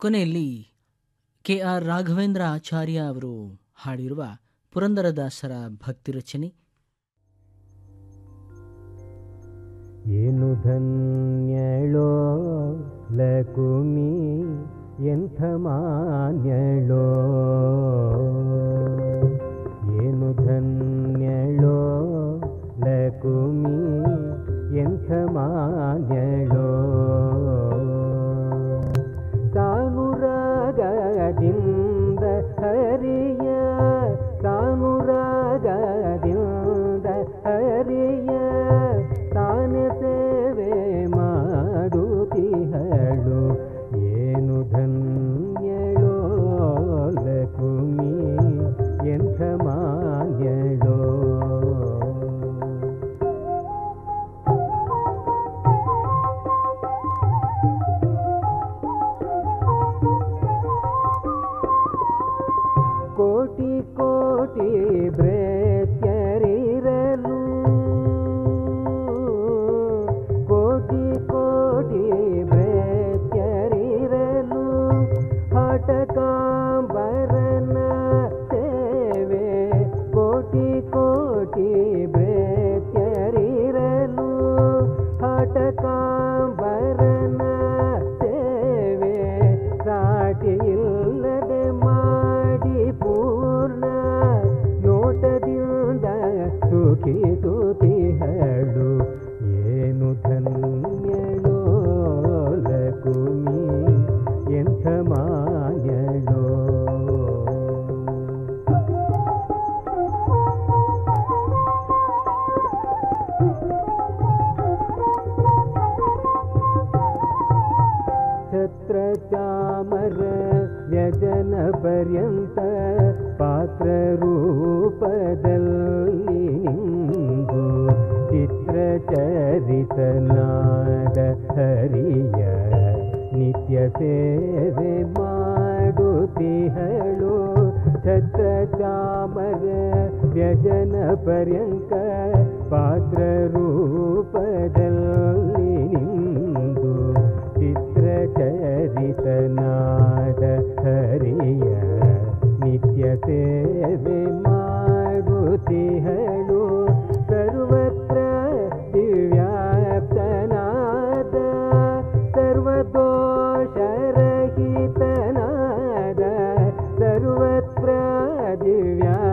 ಕೊನೆಯಲ್ಲಿ ಕೆ ಆರ್ ರಾಘವೇಂದ್ರ ಆಚಾರ್ಯ ಅವರು ಹಾಡಿರುವ ಪುರಂದರದಾಸರ ಭಕ್ತಿ ರಚನೆ ಏನು ಧನ್ಯಳೋ ಲಕುಮಿ ಎಂಥ ಮಾನ್ಯಳೋ ಏನು ಧನ್ಯಳೋ ಲಕುಮಿ ಎಂಥ ಮಾನ್ಯಳೋ ಸಾನುರಾಗದಿಂದ ಹರಿಯ ಸಾನುರಾಗದಿಂದ ಹರಿಯ ತಾನೆ ಸೇವೆ ಮಾಡುತ್ತಿಹಳು ಏನು ಧನ್ಯಳೋ ಲಕುಮಿ ಎಂಥ ಮಾನ್ಯಳೋ ಕೋಟಿ ಕೋಟಿ ಭೃತ್ಯರಿರಲು ಕೋಟಿ ಕೋಟಿ ಭೃತ್ಯರಿರಲು ಹಠಕಾಂಬರನ ಸೇವೆ ಕೋಟಿ ಕೋಟಿ ಭೃತ್ಯರಿರಲು ಹಠಕಾಂಬರನ ಸೇವೆ ಸಾಟಿ ಇಲ್ಲದೆ ಮಾಡಿ ಪೂರ್ಣ ನೋಟದಿಂದ ಸುಖಿಸುತ್ತಿಹಳು ಏನು ಧನ್ಯಳೋ ಲಕುಮಿ ಎಂಥ ಮಾನ್ಯಳೋ ಛತ್ರ ಚಾಮರ ವ್ಯಜನ ಪರ್ಯಂತ ಪಾತ್ರ ರೂಪದಲ್ಲಿ ನಿಂದು ಚಿತ್ರ ಚರಿತನಾದ ಹರಿಯ ನಿತ್ಯ ಸೇವೆ ಮಾಡುತ್ತಿಹಳು ಛತ್ರ ಚಾಮರ ವ್ಯಜನ ಪರ್ಯಂಕ ಪಾತ್ರ ರೂಪದಲ್ಲಿ ನಿಂದು ಚಿತ್ರ ಚರಿತನಾದ